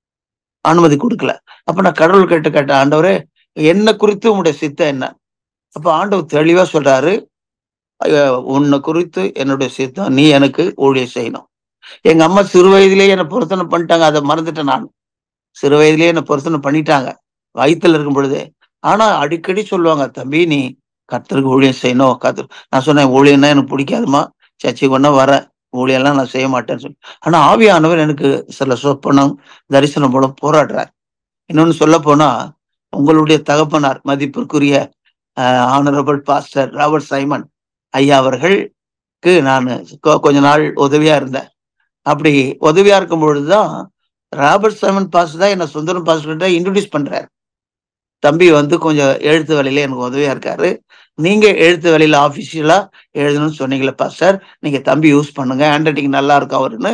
அனுமதி கொடுக்கல அப்ப நான் கடவுள் கேட்டு கேட்ட ஆண்டவரே என்ன குறித்து உங்களுடைய சித்தம் என்ன அப்ப ஆண்டவர் தெளிவா சொல்றாரு "ஐயா, உன்னை குறித்து என்னுடைய சித்தம் நீ எனக்கு ஊழியம் செய்யணும் எங்க அம்மா சிறு வயதிலேயே என்னை பொருத்தனை பண்ணிட்டாங்க அதை மறந்துட்டேன் நான் சிறு வயதிலேயே என்னை பொருத்தனை பண்ணிட்டாங்க வயித்துல இருக்கும் பொழுதே ஆனா அடிக்கடி சொல்லுவாங்க தம்பி நீ கர்த்தருக்கு ஊழியம் செய்யணும் கர்த்தர் நான் சொன்னேன் ஊழியம்னா எனக்கு பிடிக்காதுமா சர்ச்சைக்கு ஒன்றா வரேன் ஊழியெல்லாம் நான் செய்ய மாட்டேன்னு சொல்லி ஆனா ஆவியானவர் எனக்கு சில சொப்பனம் தரிசனம் மூலம் போராடுறார் இன்னொன்னு சொல்ல போனா உங்களுடைய தகப்பனார் மதிப்பிற்குரிய ஆனரபிள் பாஸ்டர் ராபர்ட் சைமன் ஐயா அவர்களுக்கு நான் கொ- கொஞ்ச நாள் உதவியா இருந்தேன் அப்படி உதவியா இருக்கும் பொழுதுதான் ராபர்ட் சைமன் பாஸ்டர் தான் என்ன சுந்தரம் பாஸ்டர் இன்ட்ரடியூஸ் பண்றாரு தம்பி வந்து கொஞ்சம் எழுத்து வேலையில எனக்கு உதவியா இருக்காரு நீங்க எழுத்து வேலையில ஆபீஷியலா எழுதணும்னு சொன்னீங்களே பாஸ்டர் நீங்க தம்பி யூஸ் பண்ணுங்க ஹேண்ட் ரைட்டிங் நல்லா இருக்கு அவருன்னு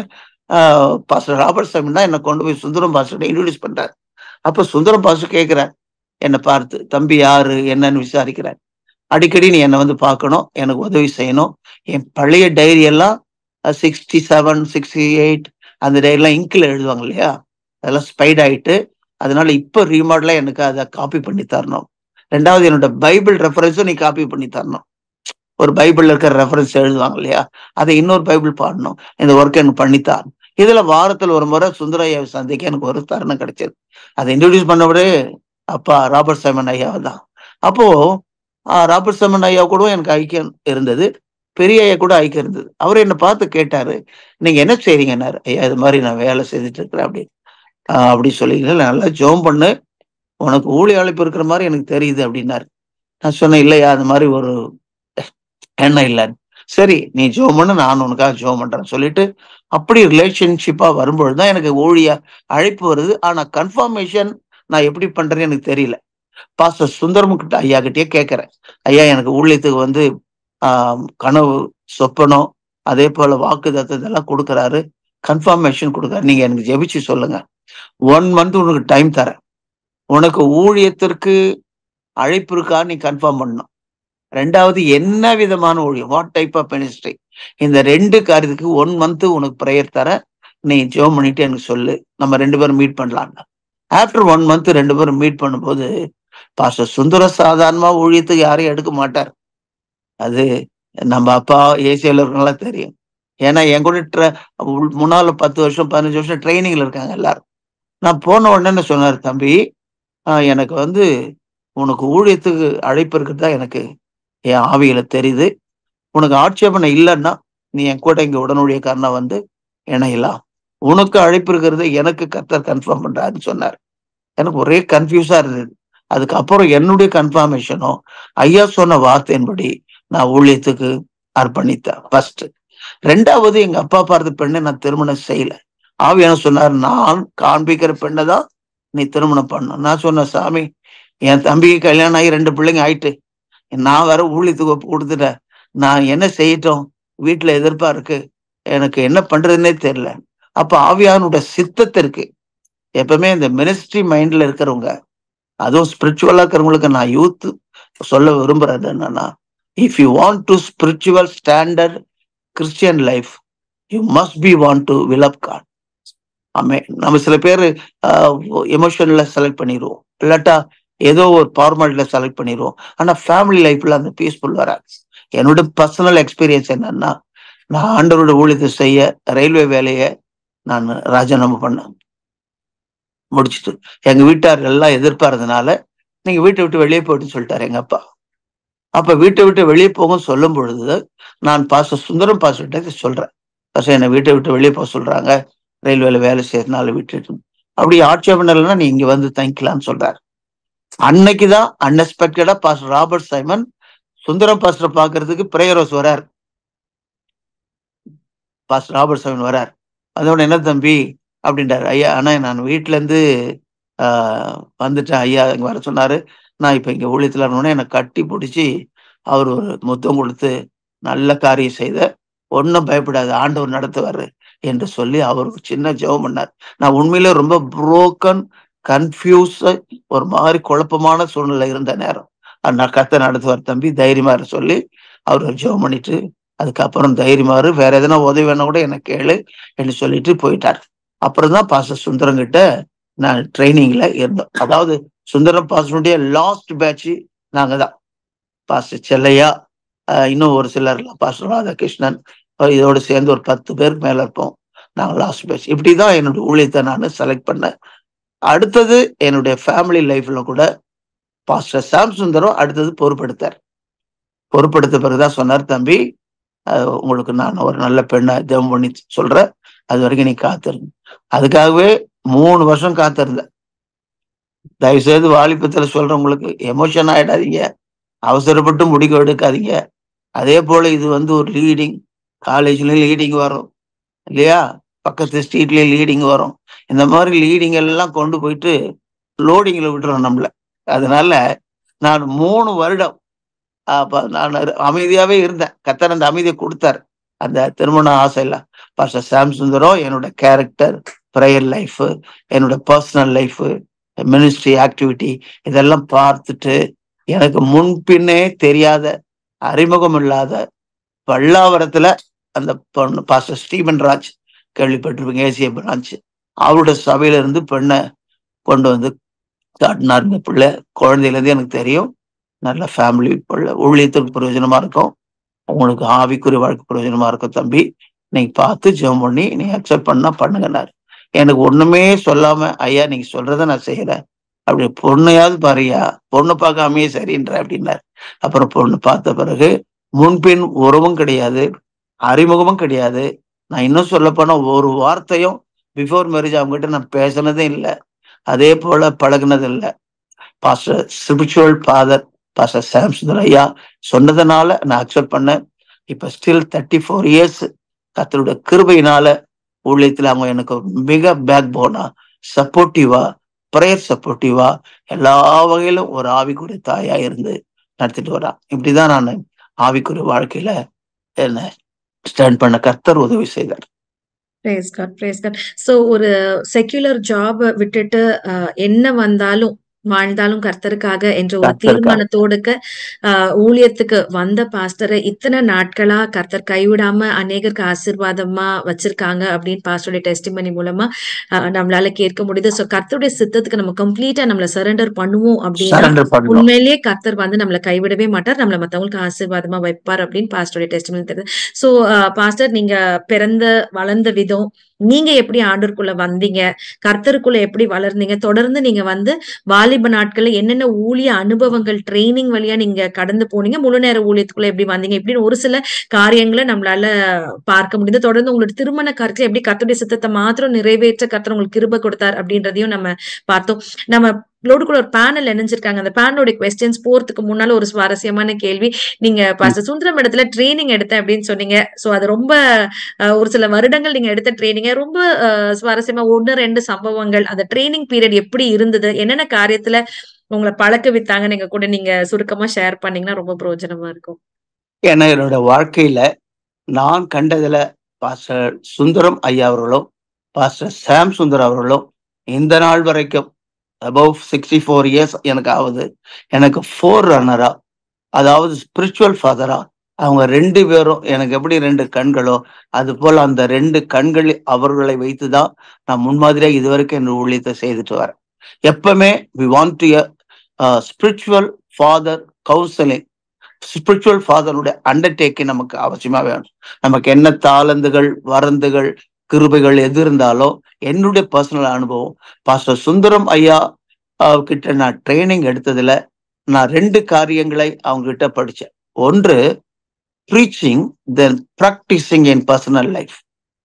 பாஸ்டர் ராபர்ட் சைமன் தான் என்னை கொண்டு போய் சுந்தரம் பாஸ்டர் இன்ட்ரடியூஸ் பண்றாரு அப்ப சுந்தரம் பாஸ்டர் கேட்கிறார் என்னை பார்த்து தம்பி யாரு என்னன்னு விசாரிக்கிறார் அடிக்கடி நீ என்னை வந்து பார்க்கணும் எனக்கு உதவி செய்யணும் என் பழைய டைரி எல்லாம் சிக்ஸ்டி செவன் சிக்ஸ்டி எயிட் அந்த டைரிலாம் இங்கில் எழுதுவாங்க இல்லையா அதெல்லாம் ஸ்பைட் ஆயிட்டு அதனால இப்போ ரீமாடலா எனக்கு அதை காப்பி பண்ணி தரணும் ரெண்டாவது என்னோட பைபிள் ரெஃபரன்ஸும் நீ காப்பி பண்ணி தரணும் ஒரு பைபிள்ல இருக்கிற ரெஃபரன்ஸ் எழுதுவாங்க இல்லையா அதை இன்னொரு பைபிள் பாடணும் இந்த ஒர்க் எனக்கு பண்ணித்தார் இதுல வாரத்துல ஒரு முறை சுந்தரையாவை சந்திக்க எனக்கு ஒரு தருணம் கிடைச்சது அதை இன்ட்ரடியூஸ் பண்ணவரே அப்பா ராபர்ட் சைமன் ஐயாவை தான் அப்போ ஆஹ், ராபர்ட் சைமன் ஐயா கூட எனக்கு ஐக்கியம் இருந்தது பெரிய ஐயா கூட ஐக்கியம் இருந்தது அவர் என்னை பார்த்து கேட்டாரு நீங்க என்ன செய்றீங்கன்னாரு ஐயா இது மாதிரி நான் வேலை செய்துட்டு இருக்கிறேன் அப்படின்னு ஆஹ் அப்படி சொல்லி "இல்ல, நல்லா ஜோம் பண்ணு உனக்கு ஊழிய அழைப்பு இருக்கிற மாதிரி எனக்கு தெரியுது அப்படின்னாரு நான் சொன்னேன் இல்லையா அந்த மாதிரி ஒரு எண்ணம் இல்லைன்னு சரி நீ ஜோம் பண்ணு நான் உனக்காக ஜோம் பண்றேன் சொல்லிட்டு அப்படி ரிலேஷன்ஷிப்பா வரும்பொழுது தான் எனக்கு ஊழிய அழைப்பு வருது ஆனா கன்ஃபர்மேஷன் நான் எப்படி பண்றேன்னு எனக்கு தெரியல பாஸ்டர் சுந்தரம் கிட்ட ஐயா கிட்டயே கேட்கறேன் ஐயா எனக்கு ஊழியத்துக்கு வந்து ஆஹ் கனவு சொப்பனம் அதே போல வாக்கு இதெல்லாம் கொடுக்குறாரு கன்ஃபர்மேஷன் கொடுக்குறாரு நீங்க எனக்கு ஜெபிச்சு சொல்லுங்க ஒன் மந்த் உனக்கு டைம் தரேன் உனக்கு ஊழியத்திற்கு அழைப்பு இருக்கா நீ கன்ஃபார்ம் பண்ணணும் ரெண்டாவது என்ன விதமான ஊழியம் வாட் டைப் ஆஃப் மினிஸ்ட்ரி இந்த ரெண்டு காரியத்துக்கு ஒன் மந்த் உனக்கு ப்ரேயர் தர நீ ஜோம் பண்ணிட்டு எனக்கு சொல்லு நம்ம ரெண்டு பேரும் மீட் பண்ணலாம் ஆஃப்டர் ஒன் மந்த் ரெண்டு பேரும் மீட் பண்ணும்போது பாஸ்டர் சுந்தர சாதாரணமா ஊழியத்துக்கு யாரையும் எடுக்க மாட்டார் அது நம்ம அப்பா ஏசியால இருக்கவங்களாம் தெரியும் ஏன்னா என் கூட ட்ர முன்னால பத்து வருஷம் பதினஞ்சு வருஷம் ட்ரைனிங்ல இருக்காங்க எல்லாரும் நான் போன உடனே என்ன சொன்னார் தம்பி ஆஹ் எனக்கு வந்து உனக்கு ஊழியத்துக்கு அழைப்பு இருக்கிறதா எனக்கு என் ஆவியில தெரியுது உனக்கு ஆட்சேபனை இல்லைன்னா நீ என் கூட இங்க உடனடியக்காரனா வந்து இணையலாம் உனக்கு அழைப்பு இருக்கிறது எனக்கு கத்தர் கன்ஃபார்ம் பண்றாருன்னு சொன்னார் எனக்கு ஒரே கன்ஃபியூஸா இருந்தது அதுக்கப்புறம் என்னுடைய கன்ஃபர்மேஷனும் ஐயா சொன்ன வார்த்தையின்படி நான் ஊழியத்துக்கு அர்ப்பணித்தேன் ஃபர்ஸ்ட் ரெண்டாவது எங்க அப்பா பார்த்த பெண்ணை நான் திருமணம் செய்யல ஆவியான சொன்னார் நான் காண்பிக்கிற பெண்ணை தான் நீ திருமணம் பண்ணணும் நான் சொன்னேன் சாமி என் தம்பிக்கு கல்யாணம் ஆகி ரெண்டு பிள்ளைங்க ஆயிட்டு நான் வேற ஊழியத்துக்கு ஒப்பு கொடுத்துட்டேன் நான் என்ன செய்யட்டும் வீட்டுல எதிர்ப்பா இருக்கு எனக்கு என்ன பண்றதுன்னே தெரியல அப்ப ஆவியானுடைய சித்தத்திற்கு எப்பவுமே இந்த மினிஸ்ட்ரி மைண்ட்ல இருக்கிறவங்க அதுவும் ஸ்பிரிச்சுவலா இருக்கிறவங்களுக்கு நான் யூத் சொல்ல விரும்புறது என்னன்னா if you want to spiritual standard Christian life you must be want to will up God ஆமே நம்ம சில பேர் எமோஷன்ல செலக்ட் பண்ணிடுவோம் இல்லாட்டா ஏதோ ஒரு ஃபார்மாலிட்டியில செலக்ட் பண்ணிடுவோம் ஆனா ஃபேமிலி லைஃப்ல அந்த பீஸ்ஃபுல் வராது என்னோட பர்சனல் எக்ஸ்பீரியன்ஸ் என்னன்னா நான் ஆண்டவரோட ஊழியத்தை செய்ய ரயில்வே வேலையை நான் ராஜினாமா பண்ணேன் முடிச்சுட்டு எங்க வீட்டார் எல்லாம் எதிர்ப்பா இருந்தனால நீங்க வீட்டை விட்டு வெளியே போயிட்டு சொல்லிட்டாரு எங்க அப்பா அப்ப வீட்டை விட்டு வெளியே போக சொல்லும் பொழுது நான் பாச சுந்தரம் பாஸ்கிட்ட சொல்றேன் பாச என்னை வீட்டை விட்டு வெளியே போக சொல்றாங்க ரயில்வேல வேலை செய்யறதுனால விட்டுட்டு அப்படி ஆட்சேபம் இல்லைன்னா நீ இங்க வந்து தங்கிக்கலாம்னு சொல்றாரு அன்னைக்குதான் அன்எக்ஸ்பெக்டடா pastor Robert Simon Sundaram pastor பாக்குறதுக்கு பிரேயரோஸ் வரார் பாஸ்டர் ராபர்ட் சைமன் வரார் அதோட என்ன தம்பி அப்படின்றாரு ஐயா ஆனா நான் வீட்டுல இருந்து ஆஹ் வந்துட்டேன் ஐயா இங்க வர சொன்னாரு நான் இப்ப இங்க ஊழியத்துல இருந்தோடனே என்னை கட்டி பிடிச்சி அவர் ஒரு முத்தம் கொடுத்து நல்ல காரியம் செய்த ஒன்றும் பயப்படாது ஆண்டவர் நடத்துவாரு என்று சொல்லி அவர் ஒரு சின்ன ஜெபம் பண்ணார் நான் உண்மையிலே ரொம்ப புரோக்கன் கன்ஃபியூஸ் ஒரு மாதிரி குழப்பமான சூழ்நிலை இருந்த நேரம் நான் கத்த நடத்துவார் தம்பி தைரியமா இரு சொல்லி அவர் ஒரு ஜெபம் பண்ணிட்டு அதுக்கப்புறம் தைரியமா இரு வேற எதனா உதவி வேணா கூட எனக்கு கேளு என்று சொல்லிட்டு போயிட்டார் அப்புறம் தான் பாஸ்டர் சுந்தரம் கிட்ட நான் ட்ரைனிங்ல இருந்தோம் அதாவது சுந்தரம் பாஸ்டருடைய லாஸ்ட் பேட்ச் நாங்க தான் பாஸ்டர் செல்லையா ஆஹ் இன்னும் ஒரு சிலர் பாஸ்டர் ராதாகிருஷ்ணன் இதோட சேர்ந்து ஒரு பத்து பேருக்கு மேல இருப்போம் நாங்க லாஸ்ட் பேட்ச் இப்படிதான் என்னோட ஊழியத்தை நான் செலக்ட் பண்ணேன் அடுத்தது என்னுடைய ஃபேமிலி லைஃப்ல கூட பாஸ்டர் சாம் சுந்தரம் அடுத்தது பொறுப்பெடுத்தார் பொறுப்பெடுத்த பிறகுதான் சொன்னார் தம்பி உங்களுக்கு நான் ஒரு நல்ல பெண்ணை ஜெபம் பண்ணி சொல்றேன் அது வரைக்கும் நீ காத்திருங்க அதுக்காகவே மூணு வருஷம் காத்திருந்தேன் தயவு செய்து வாலிபத்துல சொல்றேன் உங்களுக்கு எமோஷன் ஆயிடாதீங்க அவசரப்பட்டு முடிக்க எடுக்காதீங்க அதே போல இது வந்து ஒரு லீடிங் காலேஜ்லயும் லீடிங் வரும் இல்லையா பக்கத்து ஸ்ட்ரீட்லயும் லீடிங் வரும் இந்த மாதிரி லீடிங் எல்லாம் கொண்டு போயிட்டு லோடிங்ல விட்டுறோம் நம்மள அதனால நான் மூணு வருடம் அப்ப நான் அமைதியாவே இருந்தேன் கத்தர் அந்த அமைதியை கொடுத்தாரு அந்த திருமண ஆசையில பாஸ்டர் சாம் சுந்தரம் என்னோட கேரக்டர் ப்ரேயர் லைஃப் என்னோட பர்சனல் லைஃப் மினிஸ்ட்ரி ஆக்டிவிட்டி இதெல்லாம் பார்த்துட்டு எனக்கு முன்பின்னே தெரியாத அறிமுகம் இல்லாத பல்லாவரத்துல அந்த பொண்ணு பாஸ்டர் ஸ்டீபன் ராஜ் கேள்விப்பட்டிருப்பீங்க ஏசிய பிரான்ச் அவரோட சபையில இருந்து பெண்ணை கொண்டு வந்து காட்டினார் இந்த பிள்ளை குழந்தையிலேருந்து எனக்கு தெரியும் நல்ல ஃபேமிலி பிள்ளை ஊழியத்திற்கு பிரயோஜனமா இருக்கும் உங்களுக்கு ஆவிக்குரிய வாழ்க்கை பிரயோஜனமா இருக்கும் தம்பி நீங்க பார்த்து ஜெபம் பண்ணி நீங்க அக்செப்ட் பண்ணா பண்ணுங்கன்னாரு எனக்கு ஒண்ணுமே சொல்லாம ஐயா நீங்க சொல்றத நான் செய்யறேன் அப்படி பொண்ணையாவது பாருயா பொண்ணு பார்க்காமயே சரின்ற அப்படின்னாரு அப்புறம் பொண்ணு பார்த்த பிறகு முன்பின் உறவும் கிடையாது அறிமுகமும் கிடையாது நான் இன்னும் சொல்ல போனா ஒரு வார்த்தையும் பிஃபோர் மேரேஜ் அவங்ககிட்ட நான் பேசினதே இல்லை அதே போல பழகினது இல்லை pastor spiritual father pastor Samsundar ஐயா சொன்னதுனால நான் அக்செப்ட் பண்ணேன் இப்ப ஸ்டில் தேர்ட்டி ஃபோர் இயர்ஸ் கத்தருடைய கிருபையினால ஊழியத்துல அவங்க எனக்கு மிக பேக் போனா சப்போர்ட்டிவா ப்ரேயர் சப்போர்ட்டிவா எல்லா வகையிலும் ஒரு ஆவிக்குரிய தாயா இருந்து நடத்திட்டு வரான் இப்படிதான் நான் ஆவிக்குரிய வாழ்க்கையில என்ன ஸ்டாண்ட் பண்ண கர்த்தர் உதவி செய்தார் praise God praise God so ஒரு செக்யுலர் ஜாப் விட்டுட்டு என்ன வந்தாலும் வாழ்ந்தாலும் கர்த்தருக்காக என்ற ஒரு கர்த்தருக்காக. தீர்மானத்தோடுக்கு ஆஹ் ஊழியத்துக்கு வந்த பாஸ்டரை இத்தனை நாட்களா கர்த்தர் கைவிடாம அநேகருக்கு ஆசீர்வாதமா வச்சிருக்காங்க அப்படின்னு பாஸ்டருடைய டெஸ்டிமனி மூலமா ஆஹ் நம்மளால கேட்க முடியுது சோ கர்த்தருடைய சித்தத்துக்கு நம்ம கம்ப்ளீட்டா நம்மள சரண்டர் பண்ணுவோம் அப்படின்னா சரண்டர் பண்ணணும் உண்மையிலேயே கர்த்தர் வந்து நம்மள கைவிடவே மாட்டார் நம்மள மத்தவங்களுக்கு ஆசீர்வாதமா வைப்பார் அப்படின்னு பாஸ்டருடைய டெஸ்டிமனி தெரியுது சோ பாஸ்டர் நீங்க பிறந்த வளர்ந்த விதம் நீங்க எப்படி ஆண்டருக்குள்ள வந்தீங்க கர்த்தருக்குள்ள எப்படி வளர்ந்தீங்க தொடர்ந்து நீங்க வந்து வாலிப நாட்கள்ல என்னென்ன ஊழிய அனுபவங்கள் ட்ரைனிங் வழியா நீங்க கடந்து போனீங்க முழு நேர ஊழியத்துக்குள்ள எப்படி வந்தீங்க இப்படின்னு ஒரு சில காரியங்களை நம்மளால பார்க்க முடியுது தொடர்ந்து உங்களோட திருமண காரியத்துல எப்படி கர்த்தருடைய சித்தத்தை மாத்திரம் நிறைவேற்ற கர்த்தர் உங்களுக்கு கிருபை கொடுத்தார் அப்படின்றதையும் நம்ம பார்த்தோம் நம்ம லோடுக்குள்ள ஒரு பேனல் இணைஞ்சிருக்காங்க அந்த பேனலோட கொஸ்டின்ஸ் போறதுக்கு முன்னால ஒரு சுவாரஸ்யமான கேள்வி நீங்க பாஸ்டர் சுந்தரம் இடத்துல ட்ரைனிங் எடுத்தேன் அப்படின்னு சொன்னீங்க சோ அது ரொம்ப அஹ், ஒரு சில வருடங்கள் நீங்க எடுத்த ட்ரைனிங்க ரொம்ப அஹ், சுவாரஸ்யமா ஒன்னு ரெண்டு சம்பவங்கள் அந்த ட்ரைனிங் பீரியட் எப்படி இருந்தது என்னென்ன காரியத்துல உங்களை பழக்க வித்தாங்க நீங்க கூட நீங்க சுருக்கமா ஷேர் பண்ணீங்கன்னா ரொம்ப பிரயோஜனமா இருக்கும் ஏன்னா என்னோட வாழ்க்கையில நான் கண்டதுல பாஸ்டர் சுந்தரம் ஐயா அவர்களும் பாஸ்டர் சாம் சுந்தர் அவர்களும் இந்த நாள் வரைக்கும் அபவ் சிக்ஸ்டி ஃபோர் இயர்ஸ் எனக்கு ஆகுது எனக்கு ஃபோர் ரன்னரா அதாவது ஸ்பிரிச்சுவல் ஃபாதரா அவங்க ரெண்டு பேரும் எனக்கு எப்படி ரெண்டு கண்களோ அது போல அந்த ரெண்டு கண்கள் அவர்களை வைத்துதான் நான் முன்மாதிரியா இதுவரைக்கும் என் ஊழியத்தை செய்துட்டு வரேன் எப்பவுமே we want to spiritual father counselling spiritual ஃபாதருடைய அண்டர்டேக்கிங் நமக்கு அவசியமா வேணும் நமக்கு என்ன தாளந்துகள் வரந்துகள் கிருபைகள் எது இருந்தாலும் என்னுடைய பர்சனல் அனுபவம் பாஸ்டர் சுந்தரம் ஐயா அஹ், கிட்ட நான் ட்ரைனிங் எடுத்ததுல நான் ரெண்டு காரியங்களை அவங்க கிட்ட படிச்சேன் ஒன்று preaching then practising in personal life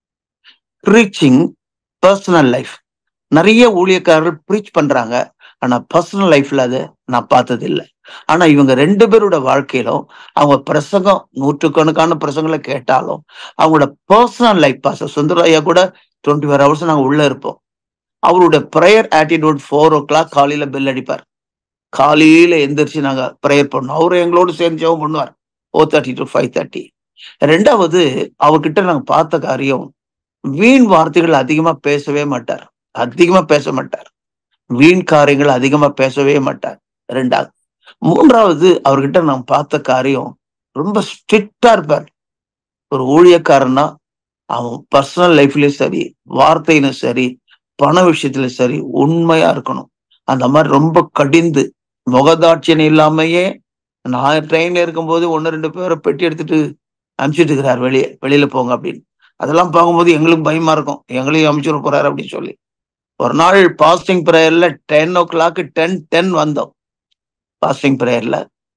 preaching personal life நிறைய ஊழியக்காரர்கள் ப்ரீச் பண்றாங்க ஆனா பர்சனல் லைஃப்ல அது நான் பார்த்தது இல்லை ஆனா இவங்க ரெண்டு பேரோட வாழ்க்கையிலும் அவங்க பிரசங்கம் நூற்றுக்கணக்கான பிரசங்களை கேட்டாலும் அவங்களோட பர்சனல் லைஃப் பாச சுந்தர ஐயா கூட டுவெண்ட்டி ஃபோர் ஹவர்ஸ் நாங்க உள்ள இருப்போம் அவருடைய prayer attitude four o'clock காலையில பெல் அடிப்பார் காலையில எந்திரிச்சு நாங்க ப்ரேயர் பண்ணோம் அவரு எங்களோடு சேர்ந்து ஜெபம் பண்ணுவார் ஓ தேர்ட்டி டு ஃபைவ் தேர்ட்டி ரெண்டாவது அவர்கிட்ட நாங்க பார்த்த காரியம் வீண் வார்த்தைகள் அதிகமா பேசவே மாட்டார் அதிகமா பேச மாட்டார் வீண் காரியங்கள் அதிகமா பேசவே மாட்டார் ரெண்டாவது மூன்றாவது அவர்கிட்ட நான் பார்த்த காரியம் ரொம்ப ஸ்ட்ரிக்டா இருப்பார் ஒரு ஊழியக்காரன்னா அவன் பர்சனல் லைஃப்லயும் சரி வார்த்தையிலும் சரி பண விஷயத்துல சரி உண்மையா இருக்கணும் அந்த மாதிரி ரொம்ப கடிந்து முகதாட்சியம் இல்லாமையே நான் ட்ரெயின்ல இருக்கும்போது ஒன்னு ரெண்டு பேரை பெட்டி எடுத்துட்டு அனுப்பிச்சிட்டு இருக்கிறார் வெளியே வெளியில போங்க அப்படின்னு அதெல்லாம் பார்க்கும்போது எங்களுக்கு பயமா இருக்கும் எங்களையும் அனுப்பிச்சுட போறாரு அப்படின்னு சொல்லி ஒரு நாள் பாஸ்டிங் ப்ரேயர்ல ten o'clock ten ten வந்தோம் பாஸ்டிங் ப்ரேயர்ல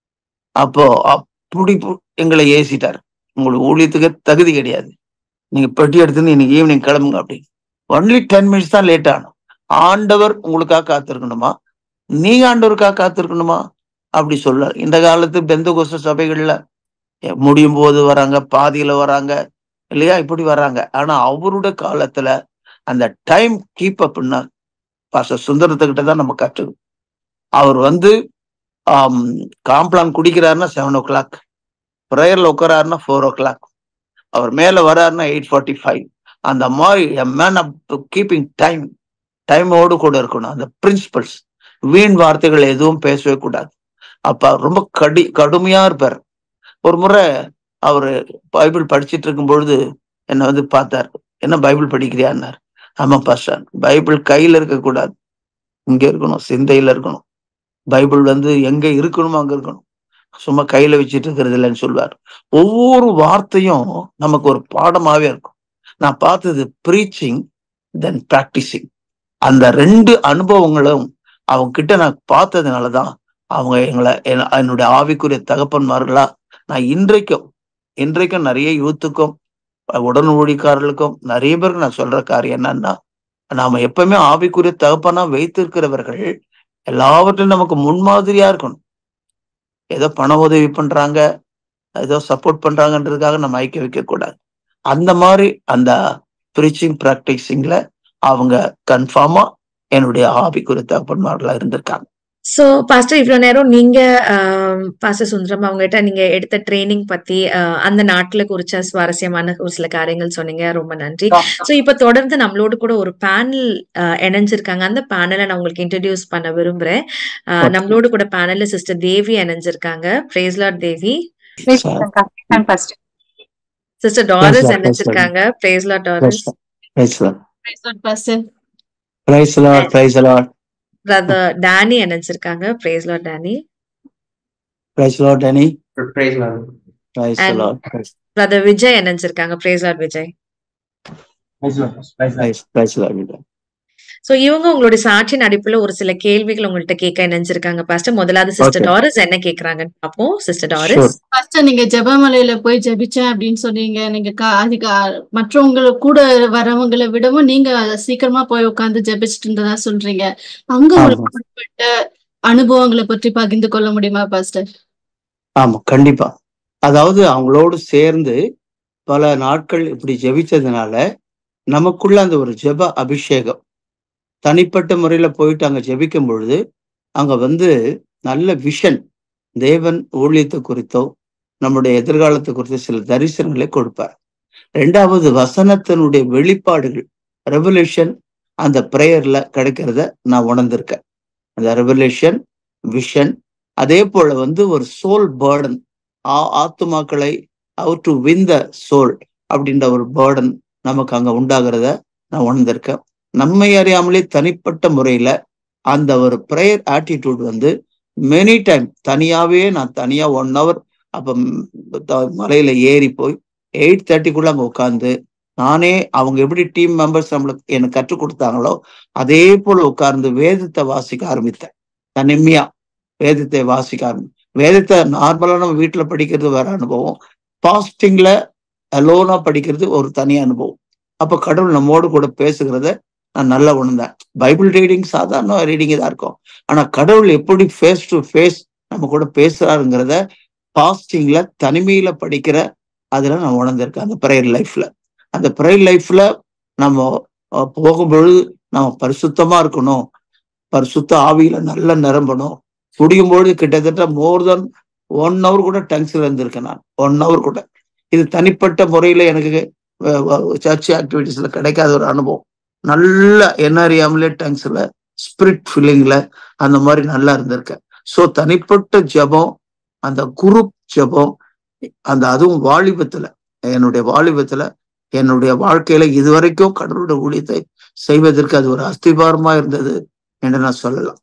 அப்போ அப்படி பு- எங்களை ஏசிட்டார் உங்களுக்கு ஊழியத்துக்கு தகுதி கிடையாது நீங்க பெட்டி எடுத்துன்னு இன்னைக்கு ஈவினிங் கிளம்புங்க அப்படின்னு ஒன்லி டென் மினிட்ஸ் தான் லேட் ஆனோம் ஆண்டவர் உங்களுக்காக காத்திருக்கணுமா நீங்க ஆண்டவருக்காக காத்திருக்கணுமா அப்படி சொல்ல இந்த காலத்து பெந்த கோச சபைகள்ல எ- முடியும் போது வராங்க பாதியில வராங்க இல்லையா இப்படி வராங்க ஆனா அவருடைய காலத்துல அந்த டைம் கீப் அப்னா பாச சுந்தரத்துக்கிட்ட தான் நம்ம கற்றுக்கணும் அவர் வந்து ஆம், காம்ப்ளான் குடிக்கிறாருன்னா செவன் ஓ கிளாக் ப்ரேயர்ல உட்காராருன்னா ஃபோர் ஓ கிளாக் அவர் மேல வராருன்னா எயிட் ஃபார்ட்டி ஃபைவ் அந்த மாதிரி மேன் அப் கீப்பிங் டைம் டைமோடு கூட இருக்கணும் அந்த பிரின்சிபல்ஸ் வீண் வார்த்தைகள் எதுவும் பேசவே கூடாது அப்ப அவர் ரொம்ப கடி கடுமையா இருப்பார் ஒரு முறை அவரு பைபிள் படிச்சிட்டு இருக்கும் பொழுது என்னை வந்து பார்த்தார் என்ன பைபிள் படிக்கிறியான்னார் ஆமா பாஸ்டர் பைபிள் கையில இருக்கக்கூடாது இங்க இருக்கணும் சிந்தையில இருக்கணும் பைபிள் வந்து எங்க இருக்கணுமோ அங்க இருக்கணும் சும்மா கையில வச்சுட்டு இருக்கிறது இல்லைன்னு சொல்லுவார் ஒவ்வொரு வார்த்தையும் நமக்கு ஒரு பாடமாவே இருக்கும் நான் பார்த்தது ப்ரீச்சிங் தென் ப்ராக்டிசிங் அந்த ரெண்டு அனுபவங்களும் அவங்க கிட்ட நான் பார்த்ததுனாலதான் அவங்க எங்களை என்- என்னுடைய ஆவிக்குரிய தகப்பன்மார்களா நான் இன்றைக்கும் இன்றைக்கும் நிறைய யூத்துக்கும் உடன் ஊழிக்காரர்களுக்கும் நிறைய பேருக்கு நான் சொல்ற காரியம் என்னன்னா நாம எப்பவுமே ஆவிக்குரிய தகப்பனா வைத்திருக்கிறவர்கள் எல்லாவற்றிலும் நமக்கு முன்மாதிரியா இருக்கணும் ஏதோ பண உதவி பண்றாங்க ஏதோ சப்போர்ட் பண்றாங்கன்றதுக்காக நம்ம ஐக்கிய வைக்க கூடாது அந்த மாதிரி அந்த ப்ரீச்சிங் ப்ராக்டிசிங்ல அவங்க கன்ஃபார்மா என்னுடைய ஆவிக்குரிய தகப்பன்மார்களா இருந்திருக்காங்க சோ பாஸ்டர் இவ்வளவு நேரம் நீங்க பாஸ்டர் சுந்தரம் அவங்ககிட்ட நீங்க எடுத்த ட்ரைனிங் பத்தி அஹ், அந்த நாட்டுல குறிச்ச சுவாரஸ்யமான ஒரு சில காரியங்கள் சொன்னீங்க ரொம்ப நன்றி சோ இப்ப தொடர்ந்து நம்மளோட கூட ஒரு பேனல் இணைஞ்சிருக்காங்க அந்த பேனலை நான் உங்களுக்கு இன்ட்ரடியூஸ் பண்ண விரும்புறேன் அஹ், Okay. நம்மளோட கூட பேனல்ல சிஸ்டர் தேவி இணைஞ்சிருக்காங்க பிரேஸ்லாட் தேவி சிஸ்டர் டாரஸ் Praise Lord, இணைஞ்சிருக்காங்க பிரேஸ்லாட் டாரஸ் praise Lord pastor praise Lord praise Lord brother Danny இணைஞ்சிருக்காங்க praise the Lord Danny praise Lord Danny Praise Lord. Praise And- Lord brother Vijay இணைஞ்சிருக்காங்க praise the Lord Vijay Praise the Lord, praise the Lord. Praise praise Lord so இவங்க உங்களுடைய சாட்சியின் அடிப்புல ஒரு சில கேள்விகள் உங்கள்ட்ட கேட்க இணைஞ்சிருக்காங்க பாஸ்டர் முதலாவது சிஸ்டர் Okay. டாரஸ் என்ன கேக்குறாங்கன்னு பார்ப்போம் சிஸ்டர் Sure. டாரஸ் ஃபர்ஸ்ட் நீங்க ஜெபமலையில போய் ஜெபிச்சேன் அப்படின்னு சொன்னீங்க நீங்க கா- அதுக்கு அ- மற்றவங்க கூட வரவங்களை விடவும் நீங்க சீக்கிரமா போய் உட்கார்ந்து ஜெபிச்சுட்டு இருந்ததா சொல்றீங்க அங்க ஆமா. உங்களுக்கு ஏற்பட்ட அனுபவங்களை பற்றி பகிர்ந்து கொள்ள முடியுமா பாஸ்டர் ஆமா கண்டிப்பா அதாவது அவங்களோடு சேர்ந்து பல நாட்கள் இப்படி ஜெபிச்சதுனால நமக்குள்ள அந்த ஒரு ஜெப அபிஷேகம் தனிப்பட்ட முறையில போயிட்டு அங்க ஜெபிக்கும் பொழுது அங்க வந்து நல்ல விஷன் தேவன் ஊழியத்தை குறித்தோ நம்முடைய எதிர்காலத்தை குறித்தோ சில தரிசனங்களை கொடுப்பார் ரெண்டாவது வசனத்தினுடைய வெளிப்பாடுகள் ரெவல்யூஷன் அந்த பிரேயர்ல கிடைக்கிறத நான் உணர்ந்திருக்கேன் அந்த ரெவல்யூஷன் விஷன் அதே போல வந்து ஒரு சோல் பேர்டன் ஆத்துமாக்களை how to win the soul அப்படின்ற ஒரு பேர்டன் நமக்கு அங்க உண்டாகிறத நான் உணர்ந்திருக்கேன் நம்மை அறியாமலே தனிப்பட்ட முறையில அந்த ஒரு ப்ரேயர் ஆட்டிடியூட் வந்து மெனி டைம் தனியாவே நான் தனியா ஒன் ஹவர் அப்ப ம், த- மலையில ஏறி போய் எயிட் தேர்ட்டிக்குள்ள அங்க உட்காந்து நானே அவங்க எப்படி டீம் மெம்பர்ஸ் நம்மளுக்கு எனக்கு கற்றுக் கொடுத்தாங்களோ அதே போல உட்கார்ந்து வேதத்தை வாசிக்க ஆரம்பித்தேன் தனிமையா வேதத்தை வாசிக்க ஆரம்பி வேதத்தை நார்மலா நம்ம வீட்டுல படிக்கிறது வேற அனுபவம் பாஸ்டிங்ல அலோனா படிக்கிறது ஒரு தனி அனுபவம் அப்ப கடவுள் நம்மோடு கூட பேசுகிறத நான் நல்லா உணர்ந்தேன் பைபிள் ரீடிங் சாதாரண ரீடிங் தான் இருக்கும் ஆனா கடவுள் எப்படி ஃபேஸ் டு ஃபேஸ் நம்ம கூட பேசுறாருங்கிறத பாஸ்டிங்ல தனிமையில படிக்கிற அதுல நான் உணர்ந்திருக்கேன் அந்த ப்ரேயர் லைஃப்ல அந்த ப்ரேயர் லைஃப்ல நம்ம அஹ், போகும்பொழுது நம்ம பரிசுத்தமா இருக்கணும் பரிசுத்த ஆவியில நல்லா நிரம்பணும் முடியும்பொழுது கிட்டத்தட்ட மோர் தென் ஒன் ஹவர் கூட டங்ஸ்ல இருந்திருக்கேன் நான் ஒன் ஹவர் கூட இது தனிப்பட்ட முறையில எனக்கு சர்ச் ஆக்டிவிட்டீஸ்ல கிடைக்காத ஒரு அனுபவம் நல்ல என்ன அறியாமலே டங்ஸ்ல ஸ்பிரிட் ஃபீலிங்ல அந்த மாதிரி நல்லா இருந்திருக்கேன் ஸோ தனிப்பட்ட ஜெபம் அந்த குரூப் ஜெபம் அந்த அதுவும் வாலிபத்துல என்னுடைய வாலிபத்துல என்னுடைய வாழ்க்கையில இதுவரைக்கும் கடவுளுடைய ஊழியத்தை செய்வதற்கு அது ஒரு அஸ்திபாரமா இருந்தது என்று நான் சொல்லலாம்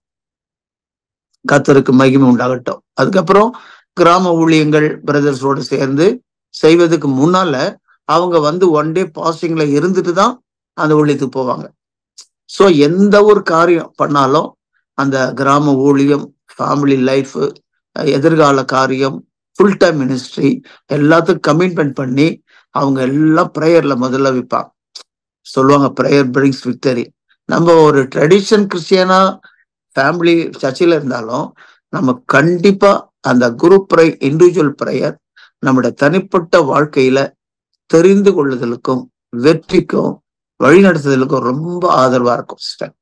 கத்தருக்கு மகிமை உண்டாகட்டும் அதுக்கப்புறம் கிராம ஊழியங்கள் பிரதர்ஸோடு சேர்ந்து செய்வதற்கு முன்னால அவங்க வந்து ஒன் டே பாசிங்ல இருந்துட்டு தான் அந்த ஊழியத்துக்கு போவாங்க ஸோ எந்த ஒரு காரியம் பண்ணாலும் அந்த கிராம ஊழியம் ஃபேமிலி லைஃப் எதிர்கால காரியம் ஃபுல் டைம் மினிஸ்ட்ரி எல்லாத்துக்கும் கமிட்மெண்ட் பண்ணி அவங்க எல்லாம் ப்ரேயர்ல முதல்ல வைப்பாங்க சொல்லுவாங்க ப்ரேயர் பிரிங்ஸ் விக்டரி நம்ம ஒரு ட்ரெடிஷன் கிறிஸ்டியனா ஃபேமிலி சர்ச்சில் இருந்தாலும் நம்ம கண்டிப்பா அந்த குரூப் ப்ரை இண்டிவிஜுவல் ப்ரேயர் நம்முடைய தனிப்பட்ட வாழ்க்கையில தெரிந்து கொள்ளுதலுக்கும் வெற்றிக்கும் வழிநடத்துதலுக்கும் ரொம்ப ஆதரவா இருக்கும் sister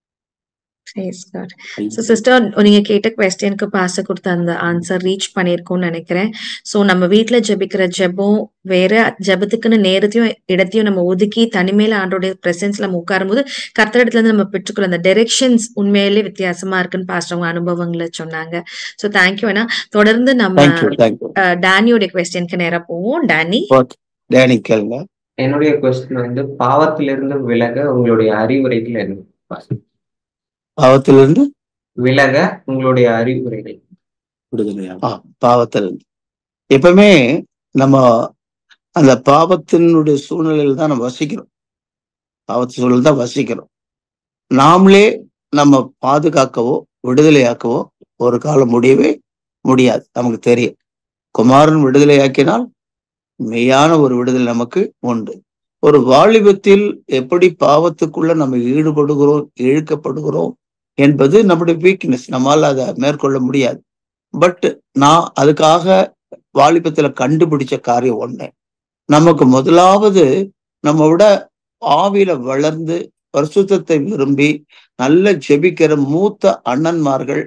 Praise God. So sister, நீங்க கேட்ட கொஸ்டினுக்கு பாச கொடுத்த அந்த ஆன்சர் ரீச் பண்ணியிருக்கோம்னு நினைக்கிறேன் சோ நம்ம வீட்ல ஜெபிக்கிற ஜெபம் வேற ஜெபத்துக்குன்னு நேரத்தையும் இடத்தையும் நம்ம ஒதுக்கி தனிமையில ஆண்டோடைய பிரசன்ஸ்ல நம்ம உட்காரும்போது கர்த்தரிடத்துல இருந்து நம்ம பெற்றுக்கொள்ள அந்த டைரெக்ஷன்ஸ் உண்மையிலே வித்தியாசமா இருக்குன்னு பாஸ்டர் அவங்க அனுபவங்களை சொன்னாங்க சோ தேங்க்யூ ஏன்னா தொடர்ந்து நம்ம தேங்க்யூ தேங்க்யூ அஹ், டேனியோட கொஸ்டினுக்கு நேரா போவோம் டேனி டேனி கேளுங்க என்னுடைய கொஸ்டின் வந்து பாவத்திலிருந்து விலக உங்களுடைய அறிவுரைகள் என்ன பாவத்திலிருந்து விலக உங்களுடைய அறிவுரைகள் விடுதலையா ஆ பாவத்திலிருந்து எப்பவுமே நம்ம அந்த பாவத்தினுடைய சூழ்நிலையில தான் நம்ம வசிக்கிறோம் பாவத்து சூழல் தான் வசிக்கிறோம் நாமளே நம்ம பாதுகாக்கவோ விடுதலையாக்கவோ ஒரு காலம் முடியவே முடியாது நமக்கு தெரியும் குமாரன் விடுதலையாக்கினால் மெய்யான ஒரு விடுதலை நமக்கு உண்டு ஒரு வாலிபத்தில் எப்படி பாவத்துக்குள்ள நம்ம ஈடுபடுகிறோம் இழுக்கப்படுகிறோம் என்பது நம்முடைய வீக்னஸ் நம்மால அதை மேற்கொள்ள முடியாது பட் நான் அதுக்காக வாலிபத்துல கண்டுபிடிச்ச காரியம் ஒண்ணு நமக்கு முதலாவது நம்ம விட ஆவியில வளர்ந்து பரிசுத்தத்தை விரும்பி நல்ல ஜெபிக்கிற மூத்த அண்ணன்மார்கள்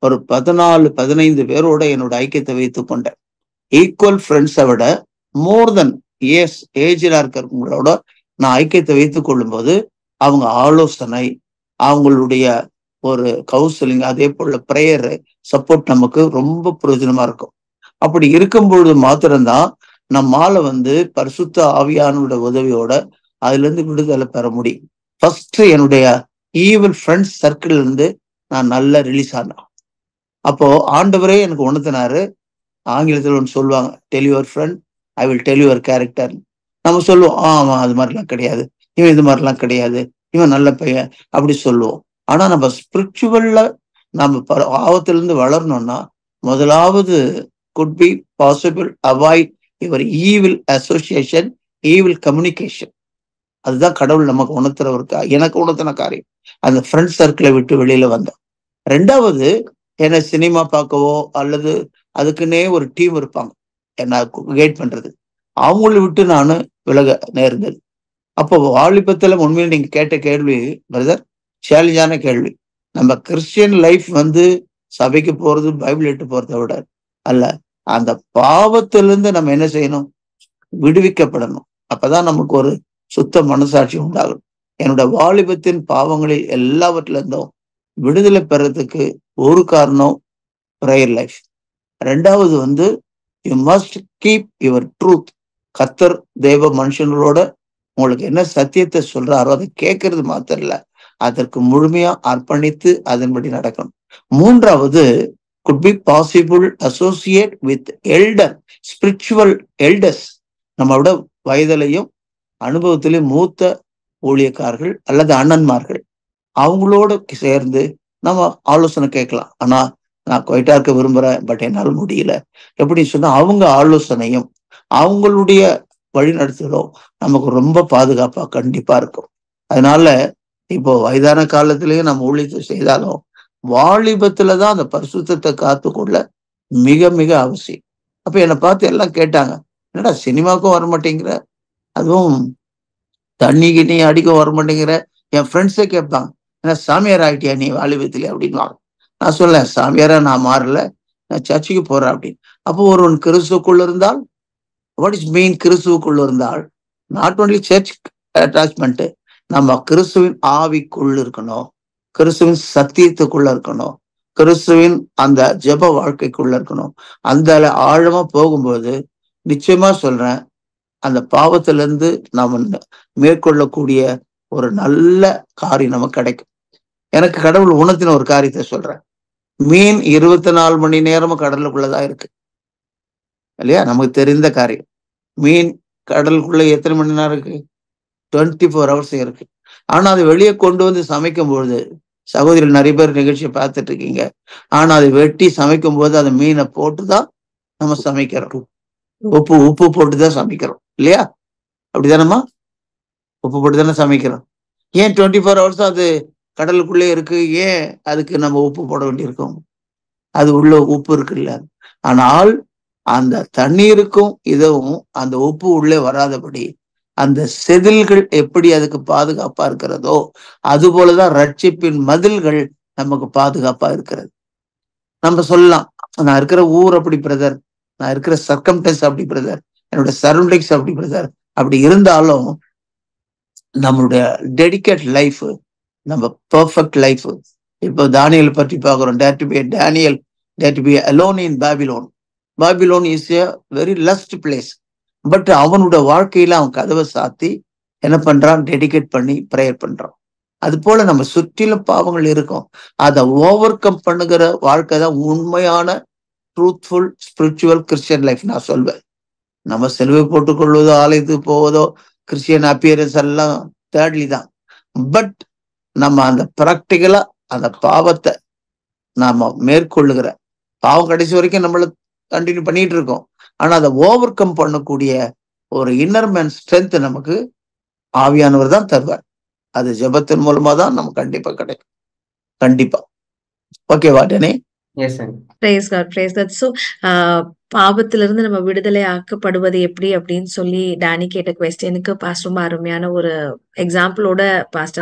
ஒரு பதினாலு பதினைந்து பேரோட என்னோட ஐக்கியத்தை வைத்துக் கொண்டேன் ஈக்குவல் ஃப்ரெண்ட்ஸை விட மோர் தென் ஏஸ் ஏஜிலா இருக்கிறவங்களோட நான் ஐக்கியத்தை வைத்துக் கொள்ளும்போது அவங்க ஆலோசனை அவங்களுடைய ஒரு கவுன்சிலிங் அதே போல ப்ரேயர் சப்போர்ட் நமக்கு ரொம்ப பிரயோஜனமா இருக்கும் அப்படி இருக்கும் பொழுது மாத்திரம்தான் நம்மால வந்து பரிசுத்த ஆவியானோட உதவியோட அதுல இருந்து விடுதலை பெற முடியும் ஃபர்ஸ்ட் என்னுடைய ஈவல் ஃப்ரெண்ட்ஸ் சர்க்கிள் இருந்து நான் நல்லா ரிலீஸ் ஆனேன் அப்போ ஆண்டவரே எனக்கு உணர்த்தினாரு ஆங்கிலத்தில் ஒன்று சொல்லுவாங்க tell your friend I will tell your character நம்ம சொல்லுவோம் ஆமா அது மாதிரிலாம் கிடையாது இவன் இது மாதிரிலாம் கிடையாது இவன் நல்ல பையன் அப்படி சொல்லுவோம் ஆனா நம்ம ஸ்பிரிச்சுவல்ல நம்ம ப- ஆபத்திலிருந்து வளரணும்னா முதலாவது good be possible avoid your evil association evil communication அதுதான் கடவுள் நமக்கு உணர்த்துற ஒரு கா- எனக்கு உணர்த்தின காரியம் அந்த ஃப்ரெண்ட் சர்க்கிளை விட்டு வெளியில வந்தோம் ரெண்டாவது என்ன சினிமா பார்க்கவோ அல்லது அதுக்குன்னே ஒரு டீம் இருப்பாங்க என்ன கைட் பண்றது அவங்கள விட்டு நான் விலக நேர்ந்தது அப்போ வாலிபத்துல உண்மையில் நீங்க கேட்ட கேள்வி பிரதர் சேலஞ்சான கேள்வி நம்ம கிறிஸ்டியன் லைஃப் வந்து சபைக்கு போறது பைபிள் எட்டு போறதை விட அல்ல அந்த பாவத்திலிருந்து நம்ம என்ன செய்யணும் விடுவிக்கப்படணும் அப்பதான் நமக்கு ஒரு சுத்த மனசாட்சி உண்டாகும் என்னோட வாலிபத்தின் பாவங்களில் எல்லாவற்றில இருந்தும் விடுதலை பெறதுக்கு ஒரு காரணம் ப்ரேயர் லைஃப் ரெண்டாவது வந்து you must keep your truth கத்தர் தேவ மனுஷங்களோட உங்களுக்கு என்ன சத்தியத்தை சொல்றாரோ அதை கேட்கறது மாத்திரம் இல்ல அதற்கு முழுமையா அர்ப்பணித்து அதன்படி நடக்கணும் மூன்றாவது good be possible associate with elder spiritual elders நம்ம விட வயதிலையும் அனுபவத்திலையும் மூத்த ஊழியக்காரர்கள் அல்லது அண்ணன்மார்கள் அவங்களோட சேர்ந்து நம்ம ஆலோசனை கேட்கலாம் ஆனா நான் குவைட்டா இருக்க விரும்புறேன் பட் என்னால முடியல எப்படி சொன்னா அவங்க ஆலோசனையும் அவங்களுடைய வழிநடத்தலும் நமக்கு ரொம்ப பாதுகாப்பா கண்டிப்பா இருக்கும் அதனால இப்போ வயதான காலத்திலேயும் நம்ம ஊழியத்தை செய்தாலும் வாலிபத்துலதான் அந்த பரிசுத்தத்தை காத்துக்கொள்ள மிக மிக அவசியம் அப்ப என்னை பார்த்து எல்லாம் கேட்டாங்க என்னடா சினிமாவுக்கும் வர மாட்டேங்கிற அதுவும் தண்ணி கிண்ணி அடிக்க வர மாட்டேங்கிற என் ஃப்ரெண்ட்ஸே கேட்பாங்க என்ன சாமியார் ஆகிட்டியா நீ வாலிபத்திலே அப்படின்வாங்க நான் சொல்ல சாமியாரா நான் மாறல நான் சர்ச்சுக்கு போறேன் அப்படின்னு அப்போ ஒருவன் கிறிஸ்துக்குள்ள இருந்தால் வாட் இஸ் மீன் கிறிஸ்துவுக்குள்ள இருந்தால் நாட் ஓன்லி சர்ச் அட்டாச்மெண்ட் நம்ம கிறிஸ்துவின் ஆவிக்குள் இருக்கணும் கிறிஸ்துவின் சத்தியத்துக்குள்ள இருக்கணும் கிறிஸ்துவின் அந்த ஜெப வாழ்க்கைக்குள்ள இருக்கணும் அந்த ஆழமா போகும்போது நிச்சயமா சொல்றேன் அந்த பாவத்துல இருந்து நாம மேற்கொள்ளக்கூடிய ஒரு நல்ல காரியம் நமக்கு கிடைக்கும் எனக்கு கடவுள் உணர்த்தின ஒரு காரியத்தை சொல்றேன் மீன் இருபத்தி நாலு மணி நேரமும் கடலுக்குள்ளதான் இருக்கு இல்லையா நமக்கு தெரிந்த காரியம் மீன் கடலுக்குள்ள எத்தனை மணி நேரம் இருக்கு டுவெண்ட்டி ஃபோர் ஹவர்ஸ் இருக்கு ஆனா அதை வெளியே கொண்டு வந்து சமைக்கும் பொழுது சகோதரிகள் நிறைய பேர் நிகழ்ச்சியை பார்த்துட்டு இருக்கீங்க ஆனா அதை வெட்டி சமைக்கும் போது அந்த மீனை போட்டுதான் நம்ம சமைக்கிறோம் உப்பு உப்பு போட்டு தான் சமைக்கிறோம் இல்லையா அப்படிதானம்மா உப்பு போட்டு தானே சமைக்கிறோம் ஏன் டுவெண்ட்டி ஃபோர் ஹவர்ஸ் அது கடலுக்குள்ளே இருக்கு ஏன் அதுக்கு நம்ம உப்பு போட வேண்டியிருக்கோம் அது உள்ள உப்பு இருக்குல்ல ஆனால் அந்த தண்ணீருக்கும் இதுவும் அந்த உப்பு உள்ளே வராதபடி அந்த செதில்கள் எப்படி அதுக்கு பாதுகாப்பா இருக்கிறதோ அது போலதான் ரட்சிப்பின் மதில்கள் நமக்கு பாதுகாப்பா இருக்கிறது நம்ம சொல்லலாம் நான் இருக்கிற ஊர் அப்படி பிரதர் நான் இருக்கிற சர்க்கம்டன்ஸ் அப்படி பிரதர் என்னோட சரௌண்டிங்ஸ் அப்படி பிரதர் அப்படி இருந்தாலும் நம்மளுடைய டெடிகேட் லைஃப் நம்ம பர்ஃபெக்ட் லைஃப் இப்போ தானியல் பற்றி பார்க்கிறோம் dare to be Daniel dare to be alone in Babylon Babylon is a very lust place but அவனோட வாழ்க்கையில அவன் கதவை சாத்தி என்ன பண்றான் டெடிகேட் பண்ணி ப்ரேயர் பண்றான் அது போல நம்ம சுற்றிலும் பாவங்கள் இருக்கும் அதை ஓவர் கம் பண்ணுகிற வாழ்க்கை தான் உண்மையான ட்ரூத்ஃபுல் ஸ்பிரிச்சுவல் கிறிஸ்டியன் லைஃப் நான் சொல்வேன் நம்ம செலவு போட்டுக்கொள்வதோ ஆலயத்துக்கு போவதோ கிறிஸ்டியன் அப்பியரன்ஸ் எல்லாம் தேர்ட்லி தான் பட் நம்ம அந்த ப்ராக்டிக்கலா அந்த பாவத்தை நாம மேற்கொள்ளுகிற பாவம் கடைசி வரைக்கும் நம்மள கண்டினியூ பண்ணிட்டு இருக்கோம் ஆனா அதை ஓவர் கம் பண்ணக்கூடிய ஒரு இன்னர் மேன் ஸ்ட்ரென்த் நமக்கு ஆவியானவர் தான் தருவார் அது ஜெபத்தின் மூலமா தான் நமக்கு கண்டிப்பா கிடைக்கும் கண்டிப்பா ஓகே வாட்டனே yes sir praise God praise God so பாவத்திலிருந்து நம்ம விடுதலை ஆக்கப்படுவது எப்படி அப்படின்னு சொல்லி டேனி கேட்ட கொஸ்டினுக்கு பாஸ்ட் ரொம்ப அருமையான ஒரு எக்ஸாம்பிளோட பாஸ்டர் நமக்கு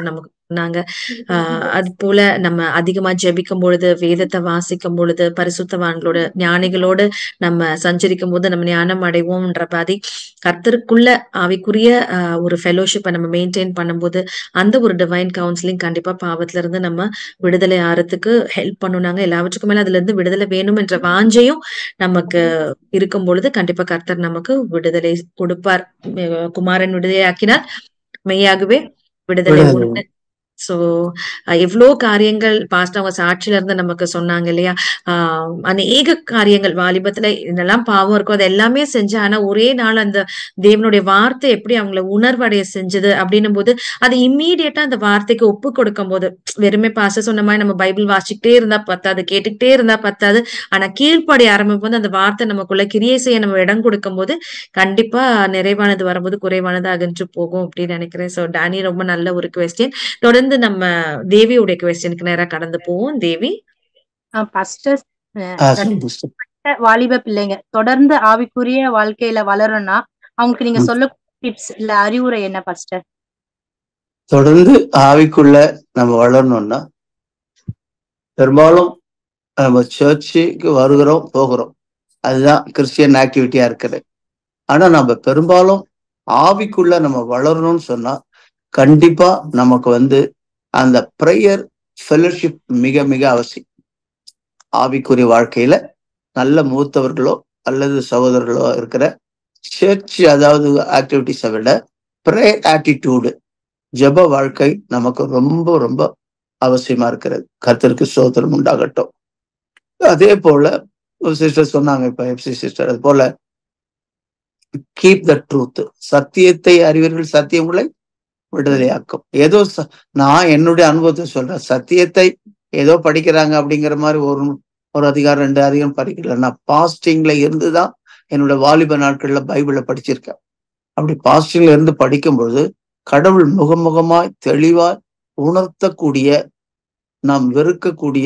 சொன்னாங்க ஆஹ் அது போல நம்ம அதிகமா ஜெபிக்கும் பொழுது வேதத்தை வாசிக்கும் பொழுது பரிசுத்தவான்களோட ஞானிகளோடு நம்ம சஞ்சரிக்கும் போது நம்ம ஞானம் அடைவோம்ன்ற மாதிரி கர்த்தருக்குள்ள ஆவிக்குரிய ஆஹ் ஒரு ஃபெலோஷிப்பை நம்ம மெயின்டைன் பண்ணும்போது அந்த ஒரு டிவைன் கவுன்சிலிங் கண்டிப்பா பாவத்துல இருந்து நம்ம விடுதலை ஆறதுக்கு ஹெல்ப் பண்ணுனாங்க எல்லாவற்றுக்கும் மேல அதுல இருந்து விடுதலை வேணும் என்ற வாஞ்சையும் நமக்கு இருக்கும் பொழுது கண்டிப்பா கர்த்தர் நமக்கு விடுதலை கொடுப்பார் அஹ் குமாரன் விடுதலையாக்கினால் மெய்யாகவே விடுதலை விடுதலை உண்டு சோ எவ்வளோ காரியங்கள் பாஸ்ட் அவங்க சாட்சியில இருந்து நமக்கு சொன்னாங்க இல்லையா ஆஹ் அநேக காரியங்கள் வாலிபத்துல என்னெல்லாம் பாவம் இருக்கோ அது எல்லாமே செஞ்சு ஆனா ஒரே நாள் அந்த தேவனுடைய வார்த்தை எப்படி அவங்கள உணர்வடைய செஞ்சது அப்படின்னும் போது அது இம்மீடியட்டா அந்த வார்த்தைக்கு ஒப்பு கொடுக்கும் போது வெறுமே பாச சொன்ன மாதிரி நம்ம பைபிள் வாசிச்சுக்கிட்டே இருந்தா பத்தாது கேட்டுக்கிட்டே இருந்தா பத்தாது ஆனா கீழ்ப்படி ஆரம்பிக்கும் போது அந்த வார்த்தை நமக்குள்ள கிரியை செய்ய நம்ம இடம் கொடுக்கும் போது கண்டிப்பா நிறைவானது வரும்போது குறைவானது அகன்று போகும் அப்படின்னு நினைக்கிறேன் சோ டானி ரொம்ப நல்ல ஒரு கொஸ்டின் தொடர்ந்து நம்ம தேவியுடைய கொஸ்டினுக்கு நேரா கடந்து போவோம் தேவி பாஸ்டர் ஆ, சொல்லுங்க sister. வாலிப பிள்ளைங்க தொடர்ந்து ஆவிக்குரிய வாழ்க்கையில வளரணும்னா அவங்களுக்கு நீங்க ம். சொல்ல டிப்ஸ் இல்ல அறிவுரை என்ன பாஸ்டர் தொடர்ந்து ஆவிக்குள்ள நம்ம வளரணும்னா பெரும்பாலும் நம்ம சர்ச்சுக்கு வருகிறோம் போகிறோம் அதுதான் கிறிஸ்டியன் ஆக்டிவிட்டியா இருக்குது ஆனா நம்ம பெரும்பாலும் ஆவிக்குள்ள நம்ம வளரணும்னு சொன்னா கண்டிப்பா நமக்கு வந்து அந்த ப்ரேயர் ஃபெலோஷிப் மிக மிக அவசியம் ஆவிக்குரிய வாழ்க்கையில நல்ல மூத்தவர்களோ அல்லது சகோதரர்களோ இருக்கிற சர்ச் அதாவது ஆக்டிவிட்டிஸை விட ப்ரேயர் ஆட்டிடியூடு ஜெப வாழ்க்கை நமக்கு ரொம்ப ரொம்ப அவசியமா இருக்கிறது கர்த்தருக்கு சோதனம் உண்டாகட்டும் அதே போல ஒரு சிஸ்டர் சொன்னாங்க இப்ப எஃப்சி சிஸ்டர் அது போல கீப் த ட்ரூத் சத்தியத்தை அறிவீர்கள் சத்தியங்களை விடுதலையாக்கும் ஏதோ ச- நான் என்னுடைய அனுபவத்தை சொல்றேன் சத்தியத்தை ஏதோ படிக்கிறாங்க அப்படிங்கிற மாதிரி ஒரு ஒரு அதிகாரம் ரெண்டு அதிகாரம் படிக்கல நான் பாஸ்டிங்ல இருந்துதான் என்னோட வாலிப நாட்கள்ல பைபிளை படிச்சிருக்கேன் அப்படி பாஸ்டிங்ல இருந்து படிக்கும்பொழுது கடவுள் முகமுகமாய் தெளிவாய் உணர்த்தக்கூடிய நாம் வெறுக்கக்கூடிய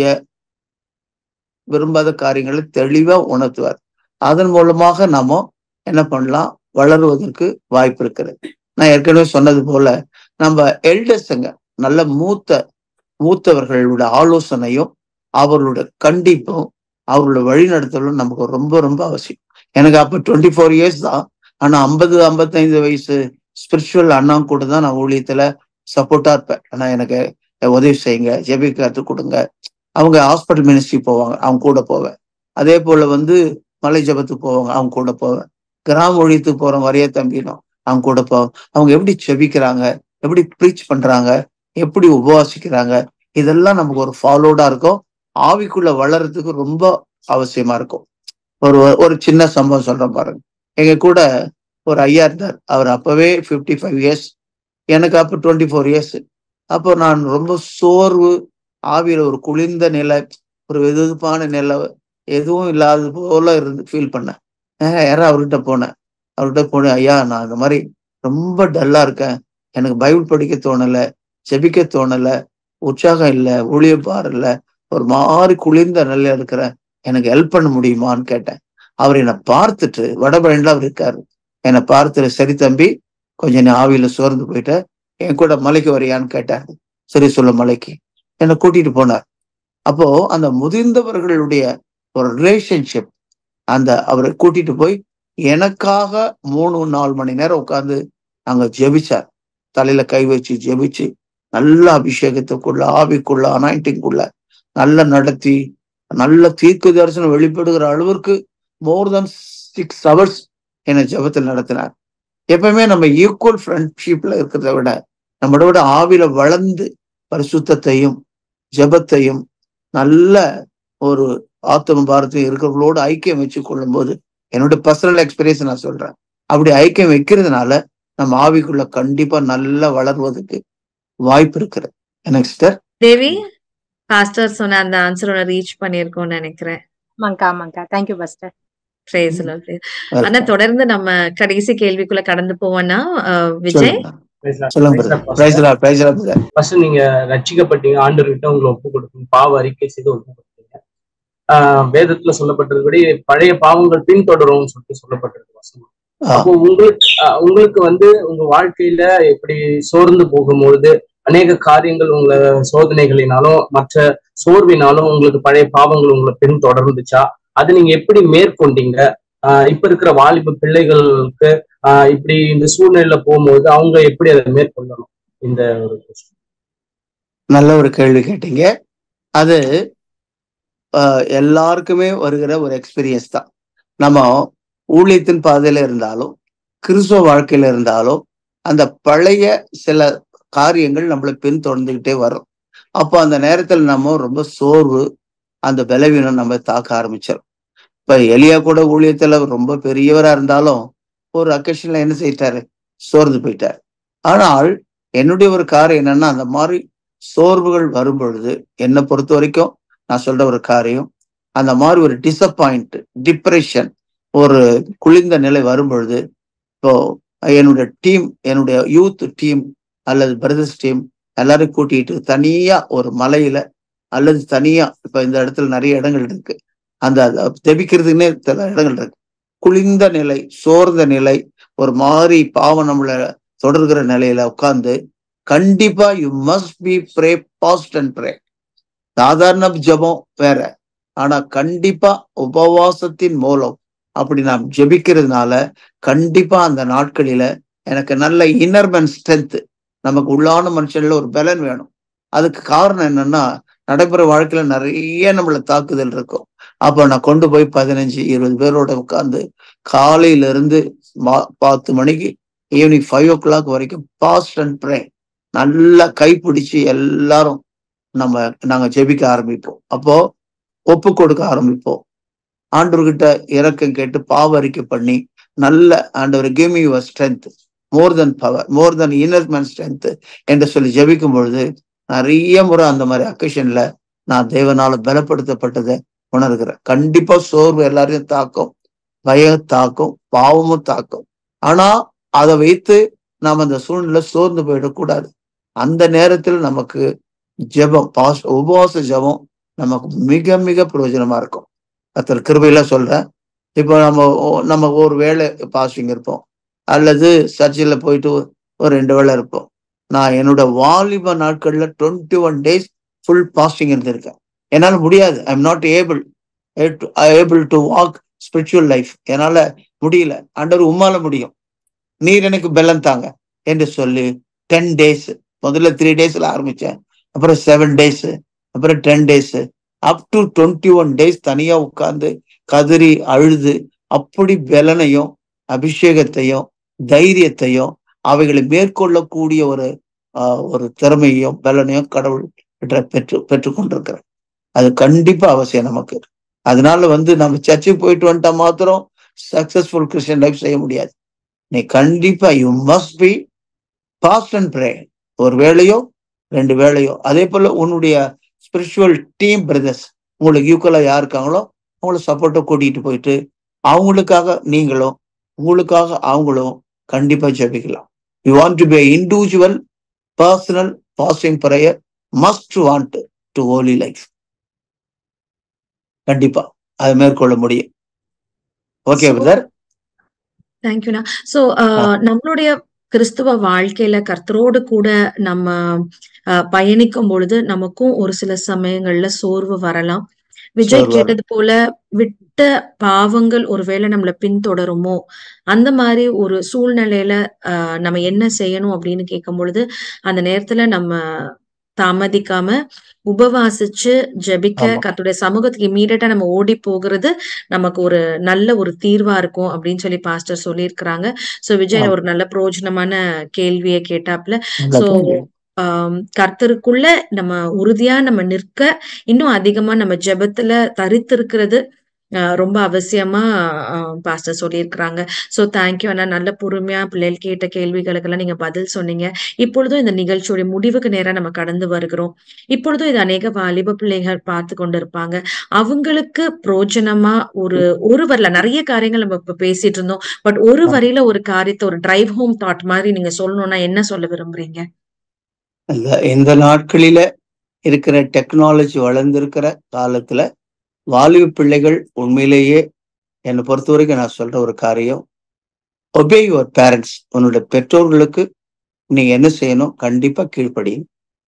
விரும்பாத காரியங்களை தெளிவா உணர்த்துவார் அதன் மூலமாக நாம என்ன பண்ணலாம் வளருவதற்கு வாய்ப்பு இருக்கிறது நான் ஏற்கனவே சொன்னது போல நம்ம எல்டர்ஸுங்க நல்ல மூத்த மூத்தவர்களோட ஆலோசனையும் அவர்களோட கண்டிப்பும் அவர்களோட வழிநடத்தலும் நமக்கு ரொம்ப ரொம்ப அவசியம் எனக்கு அப்ப டுவெண்ட்டி ஃபோர் இயர்ஸ் தான் ஆனா ஐம்பது ஐம்பத்தைந்து வயசு ஸ்பிரிச்சுவல் அண்ணா கூட தான் நான் ஊழியத்துல சப்போர்ட்டா இருப்பேன் ஆனா எனக்கு உதவி செய்யுங்க ஜெபிக்க கற்றுக் கொடுங்க அவங்க ஹாஸ்பிட்டல் மினிஸ்ட்ரி போவாங்க அவங்க கூட போவேன் அதே போல வந்து மலை ஜபத்துக்கு போவாங்க அவங்க கூட போவேன் கிராம ஒழியத்துக்கு போறவங்க வரைய தம்பினும் அவங்க கூட போவேன் அவங்க எப்படி செபிக்கிறாங்க எப்படி ப்ரீச் பண்றாங்க எப்படி உபவாசிக்கிறாங்க இதெல்லாம் நமக்கு ஒரு ஃபாலோடா இருக்கும் ஆவிக்குள்ள வளர்றதுக்கு ரொம்ப அவசியமா இருக்கும் ஒரு ஒரு சின்ன சம்பவம் சொல்றேன் பாருங்க எங்க கூட ஒரு ஐயா இருந்தார் அவர் அப்பவே 55 ஃபைவ் இயர்ஸ் எனக்கு அப்போ டுவெண்ட்டி ஃபோர் இயர்ஸ் அப்போ நான் ரொம்ப சோர்வு ஆவியில ஒரு குளிர்ந்த நிலை ஒரு வெதுப்பான நிலை எதுவும் இல்லாதது போல இருந்து ஃபீல் பண்ணேன் நேரா யாரும் அவர்கிட்ட போனேன் அவர்கிட்ட போனேன் ஐயா நான் இந்த மாதிரி ரொம்ப டல்லா இருக்கேன் எனக்கு பைபிள் படிக்க தோணல ஜெபிக்க தோணல உற்சாகம் இல்லை ஊழியப்பார் இல்லை ஒரு மாதிரி குளிர்ந்த நிலையில இருக்கிறேன் எனக்கு ஹெல்ப் பண்ண முடியுமான்னு கேட்டேன் அவர் என்னை பார்த்துட்டு வடபழனில அவர் இருக்காரு என்னை பார்த்துட்டு சரி தம்பி கொஞ்சம் நீ ஆவியில சோர்ந்து போயிட்ட என் கூட மலைக்கு வரியான்னு கேட்டாரு சரி சொல்ல மலைக்கு என்னை கூட்டிட்டு போனார் அப்போ அந்த முதிர்ந்தவர்களுடைய ஒரு ரிலேஷன்ஷிப் அந்த அவரை கூட்டிட்டு போய் எனக்காக மூணு நாலு மணி நேரம் உட்கார்ந்து அங்க ஜெபிச்சார் தலையில கை வச்சு ஜெபிச்சு நல்ல அபிஷேகத்துக்குள்ள ஆவிக்குள்ள அனாயிண்டிங்குள்ள நல்ல நடத்தி நல்ல தீர்க்க தரிசனம் வெளிப்படுகிற அளவிற்கு மோர் தென் சிக்ஸ் ஹவர்ஸ் என்னை ஜெபத்தில் நடத்தினார் எப்பவுமே நம்ம ஈக்குவல் ஃப்ரெண்ட்ஷிப்ல இருக்கிறத விட நம்மளோட விட ஆவில வளர்ந்து பரிசுத்தத்தையும் ஜெபத்தையும் நல்ல ஒரு ஆத்தம பாரத்தையும் இருக்கிறவங்களோட ஐக்கியம் வச்சு கொள்ளும் போது என்னோட பர்சனல் எக்ஸ்பீரியன்ஸ் நான் சொல்றேன் அப்படி ஐக்கியம் வைக்கிறதுனால நம்ம ஆவிக்குள்ள கண்டிப்பா நல்லா வளர்வதற்கு வாய்ப்பு இருக்கிறது எனக்கு சிஸ்டர் தேவி பாஸ்டர் சொன்ன அந்த ஆன்சரோட ரீச் பண்ணியிருக்கோம்னு நினைக்கிறேன் ஆமாங்கக்கா ஆமாங்கக்கா thank you pastor Praise the Lord. ஆனா தொடர்ந்து நம்ம கடைசி கேள்விக்குள்ள கடந்து போவோம்னா அஹ், விஜய் சொல்லுங்க பிரைஸ் பிரைஸ் ஃபர்ஸ்ட் நீங்க ரட்சிக்கப்பட்டீங்க ஆண்டவர்கிட்ட உங்களை ஒப்பு கொடுக்கணும் பாவ அறிக்கை செய்து ஒப்பு கொடுத்தீங்க ஆஹ் வேதத்துல சொல்லப்பட்டதுபடி பழைய பாவங்கள் பின்தொடரும்னு சொல்லிட்டு சொல்லப்பட்டிருக்கு வசனம் அப்போ உங்களுக்கு ஆஹ் உங்களுக்கு வந்து உங்க வாழ்க்கையில இப்படி சோர்ந்து போகும்பொழுது அநேக காரியங்கள் உங்களை சோதனைகளினாலும் மற்ற சோர்வினாலும் உங்களுக்கு பழைய பாவங்கள் உங்களை பின் தொடர்ந்துச்சா அது நீங்க எப்படி மேற்கொண்டீங்க ஆஹ் இப்ப இருக்கிற வாலிப பிள்ளைகளுக்கு ஆஹ் இப்படி இந்த சூழ்நிலையில போகும்போது அவங்க எப்படி அதை மேற்கொள்ளணும் இந்த ஒரு question. நல்ல ஒரு கேள்வி கேட்டீங்க அது ஆஹ், எல்லாருக்குமே வருகிற ஒரு எக்ஸ்பீரியன்ஸ் தான் நம்ம ஊழியத்தின் பாதையில இருந்தாலும் கிறிஸ்துவ வாழ்க்கையில இருந்தாலும் அந்த பழைய சில காரியங்கள் நம்மளை பின்தொடர்ந்துகிட்டே வரும் அப்போ அந்த நேரத்துல நம்ம ரொம்ப சோர்வு அந்த பலவீனம் நம்ம தாக்க ஆரம்பிச்சிடும் இப்ப எலியா கூட ஊழியத்துல ரொம்ப பெரியவரா இருந்தாலும் ஒரு அக்கேஷன்ல என்ன செய்யிட்டாரு சோர்ந்து போயிட்டார் ஆனால் என்னுடைய ஒரு காரியம் என்னன்னா அந்த மாதிரி சோர்வுகள் வரும் பொழுது என்னை பொறுத்த வரைக்கும் நான் சொல்ற ஒரு காரியம் அந்த மாதிரி ஒரு டிசப்பாயிண்ட் டிப்ரெஷன் ஒரு குளிர்ந்த நிலை வரும் பொழுது இப்போ என்னுடைய டீம் என்னுடைய யூத் டீம் அல்லது பிரதர்ஸ் டீம் எல்லாரையும் கூட்டிட்டு தனியா ஒரு மலையில அல்லது தனியா இப்ப இந்த இடத்துல நிறைய இடங்கள் இருக்கு அந்த அத தெபிக்கிறதுக்குன்னே சில இடங்கள் இருக்கு குளிர்ந்த நிலை சோர்ந்த நிலை ஒரு மாதிரி பாவம் நம்மள தொடர்கிற நிலையில உட்கார்ந்து கண்டிப்பா you must be pray fast and pray சாதாரண ஜெபம் வேற ஆனா கண்டிப்பா உபவாசத்தின் மூலம் அப்படி நாம் ஜெபிக்கிறதுனால கண்டிப்பா அந்த நாட்களில எனக்கு நல்ல இன்னர்மன் ஸ்ட்ரென்த் நமக்கு உள்ளான மனுஷன்ல ஒரு பலன் வேணும் அதுக்கு காரணம் என்னன்னா நடைமுறை வாழ்க்கையில நிறைய நம்மள தாக்குதல் இருக்கும் அப்ப நான் கொண்டு போய் பதினஞ்சு இருபது பேரோட உட்கார்ந்து காலையில இருந்து மா- பத்து மணிக்கு ஈவினிங் ஃபைவ் ஓ கிளாக் வரைக்கும் பாஸ்ட் அண்ட் ப்ரே நல்லா கைப்பிடிச்சு எல்லாரும் நம்ம நாங்க ஜெபிக்க ஆரம்பிப்போம் அப்போ ஒப்பு கொடுக்க ஆரம்பிப்போம் ஆண்டவர்கிட்ட இறக்கம் கேட்டு பாவரிக்கை பண்ணி நல்ல ஆண்டவர் give me your strength more than power more than inner man strength என்று சொல்லி ஜெபிக்கும் பொழுது நிறைய முறை அந்த மாதிரி அக்கேஷன்ல நான் தேவனால பலப்படுத்தப்பட்டதை உணர்கிறேன் கண்டிப்பா சோர்வு எல்லாரையும் தாக்கும் பயம் தாக்கும் பாவமும் தாக்கும் ஆனா அதை வைத்து நாம் அந்த சூழ்நிலை சோர்ந்து போயிடக்கூடாது அந்த நேரத்தில் நமக்கு ஜெபம் பாஸ் உபவாச ஜெபம் நமக்கு மிக மிக பிரயோஜனமா இருக்கும் கத்தர் கிருபையில சொல்றேன் இப்போ நம்ம ஒ- நம்ம ஒரு வேளை பாஸ்டிங் இருப்போம் அல்லது சர்ச்சில் போயிட்டு ஒரு ரெண்டு வேளை இருப்போம் நான் என்னோட வாலிப நாட்கள்ல twenty one days full fasting இருந்திருக்கேன் என்னால முடியாது I am not able able to walk spiritual life என்னால முடியல ஆண்டவர் உம்மால முடியும் நீர் எனக்கு பெல்லம் தாங்க என்று சொல்லி டென் டேஸ் முதல்ல த்ரீ டேஸ்ல ஆரம்பிச்சேன் அப்புறம் செவன் டேஸ் அப்புறம் ten days up to twenty one days தனியா உட்கார்ந்து கதறி அழுது அப்படி பலனையும் அபிஷேகத்தையும் தைரியத்தையும் அவைகளை மேற்கொள்ளக்கூடிய ஒரு ஆஹ், ஒரு திறமையும் பலனையும் கடவுள் கிட்ட பெற்று பெற்றுக்கொண்டிருக்கிறேன் அது கண்டிப்பா அவசியம் நமக்கு அதனால வந்து நம்ம சர்ச்சுக்கு போயிட்டு வந்துட்டா மாத்திரம் சக்சஸ்ஃபுல் கிறிஸ்டியன் லைஃப் செய்ய முடியாது நீ கண்டிப்பா you must be fast and pray ஒரு வேலையோ ரெண்டு வேலையோ அதே போல உன்னுடைய ஸ்பிரிச்சுவல் டீம் பிரதர்ஸ் உங்களுக்கு ஈக்குவலா யார் இருக்காங்களோ அவங்கள சப்போர்ட்டை கூட்டிட்டு போயிட்டு அவங்களுக்காக நீங்களும் உங்களுக்காக அவங்களும் கண்டிப்பா ஜெபிக்கலாம் you want to be individual personal fasting prayer must want to holy life கண்டிப்பா அதை மேற்கொள்ள முடியும் ஓகே So, பிரதர் தேங்க்யூண்ணா சோ நம்மளுடைய கிறிஸ்துவ வாழ்க்கையில கர்த்தரோடு கூட நம்ம அஹ், பயணிக்கும் பொழுது நமக்கும் ஒரு சில சமயங்கள்ல சோர்வு வரலாம் விஜய் சோர்வு கேட்டது போல விட்ட பாவங்கள் ஒருவேளை நம்மள பின்தொடருமோ அந்த மாதிரி ஒரு சூழ்நிலையில அஹ், நம்ம என்ன செய்யணும் அப்படின்னு கேட்கும் பொழுது அந்த நேரத்துல நம்ம தாமதிக்காம உபவாசிச்சு ஜெபிக்க ஆமா கர்த்தருடைய சமூகத்துக்கு இம்மீடியட்டா நம்ம ஓடி போகிறது நமக்கு ஒரு நல்ல ஒரு தீர்வா இருக்கும் அப்படின்னு சொல்லி பாஸ்டர் சொல்லியிருக்கிறாங்க சோ விஜய் ஆமா ஒரு நல்ல பிரயோஜனமான கேள்வியை கேட்டாப்ல நல்ல சோ கேள்வி ஆம், கர்த்தருக்குள்ள நம்ம உறுதியா நம்ம நிற்க இன்னும் அதிகமா நம்ம ஜெபத்துல தரித்திருக்கிறது அஹ், ரொம்ப அவசியமா பாஸ்டர் சொல்லியிருக்கிறாங்க சோ தேங்க்யூ அண்ணா நல்ல பொறுமையா பிள்ளைகள் கேட்ட கேள்விகளுக்கெல்லாம் நீங்க பதில் சொன்னீங்க இப்பொழுதும் இந்த நிகழ்ச்சியோட முடிவுக்கு நேரா நம்ம கடந்து வருகிறோம் இப்பொழுதும் இது அநேக வாலிப பிள்ளைகள் பார்த்து கொண்டு இருப்பாங்க அவங்களுக்கு பிரோஜனமா ஒரு ஒரு வரல நிறைய காரியங்கள் நம்ம இப்ப பேசிட்டு இருந்தோம் பட் ஒரு ஆமா. வரியில ஒரு காரியத்தை ஒரு டிரைவ் ஹோம் தாட் மாதிரி நீங்க சொல்லணும்னா என்ன சொல்ல விரும்புறீங்க இந்த இந்த நாட்களில இருக்கிற டெக்னாலஜி வளர்ந்திருக்கிற காலத்துல வாலிப பிள்ளைகள் உண்மையிலேயே என்னை பொறுத்த வரைக்கும் நான் சொல்ற ஒரு காரியம் ஒபே யுவர் பேரண்ட்ஸ் உன்னோட பெற்றோர்களுக்கு நீங்க என்ன செய்யணும் கண்டிப்பா கீழ்ப்படியும்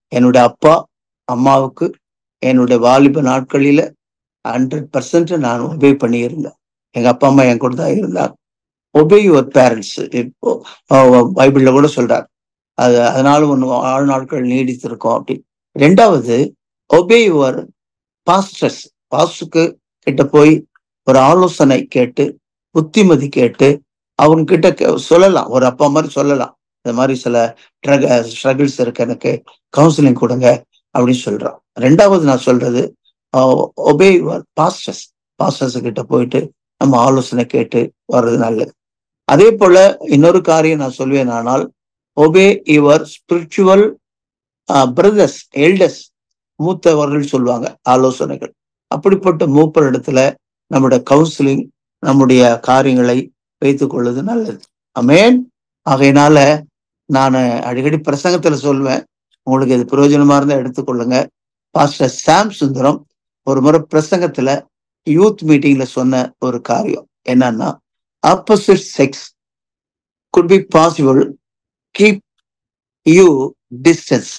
என்னுடைய அப்பா அம்மாவுக்கு என்னுடைய வாலிப நாட்களில ஹண்ட்ரட் பர்சன்ட் நான் ஒபே பண்ணியிருந்தேன் எங்க அப்பா அம்மா என் கூட தான் இருந்தாங்க ஒபே யுவர் பேரண்ட்ஸ் இப்போ அஹ், பைபிள்ல கூட சொல்றார் அது அதனால ஒன்று வாழ்நாட்கள் நீடித்திருக்கும் அப்படி ரெண்டாவது ஒபே யுவர் பாஸ்டர்ஸ் பாஸ்டுக்கு கிட்ட போய் ஒரு ஆலோசனை கேட்டு புத்திமதி கேட்டு அவங்க கிட்ட கே- சொல்லலாம் ஒரு அப்பா மாதிரி சொல்லலாம் இந்த மாதிரி சில ட்ரக் ஸ்ட்ரகிள்ஸ் இருக்கு எனக்கு கவுன்சிலிங் கொடுங்க அப்படின்னு சொல்றான் ரெண்டாவது நான் சொல்றது ஒபே யுவர் பாஸ்டர்ஸ் பாஸ்டர்ஸ் கிட்ட போயிட்டு நம்ம ஆலோசனை கேட்டு வர்றது நல்லது அதே போல இன்னொரு காரியம் நான் சொல்வேன் ஆனால் obey your spiritual brothers elders மூத்தவர்கள் சொல்லுவாங்க ஆலோசனைகள் அப்படிப்பட்ட மூப்பர் இடத்துல நம்முடைய கவுன்சிலிங் நம்முடைய காரியங்களை வைத்துக் கொள்வது நல்லது அமேன் ஆகையினால நான் அடிக்கடி பிரசங்கத்துல சொல்வேன் உங்களுக்கு இது பிரயோஜனமா இருந்தா எடுத்துக்கொள்ளுங்க பாஸ்டர் சாம் சுந்தரம் ஒரு முறை பிரசங்கத்துல யூத் மீட்டிங்ல சொன்ன ஒரு காரியம் என்னன்னா opposite sex good be possible keep you distance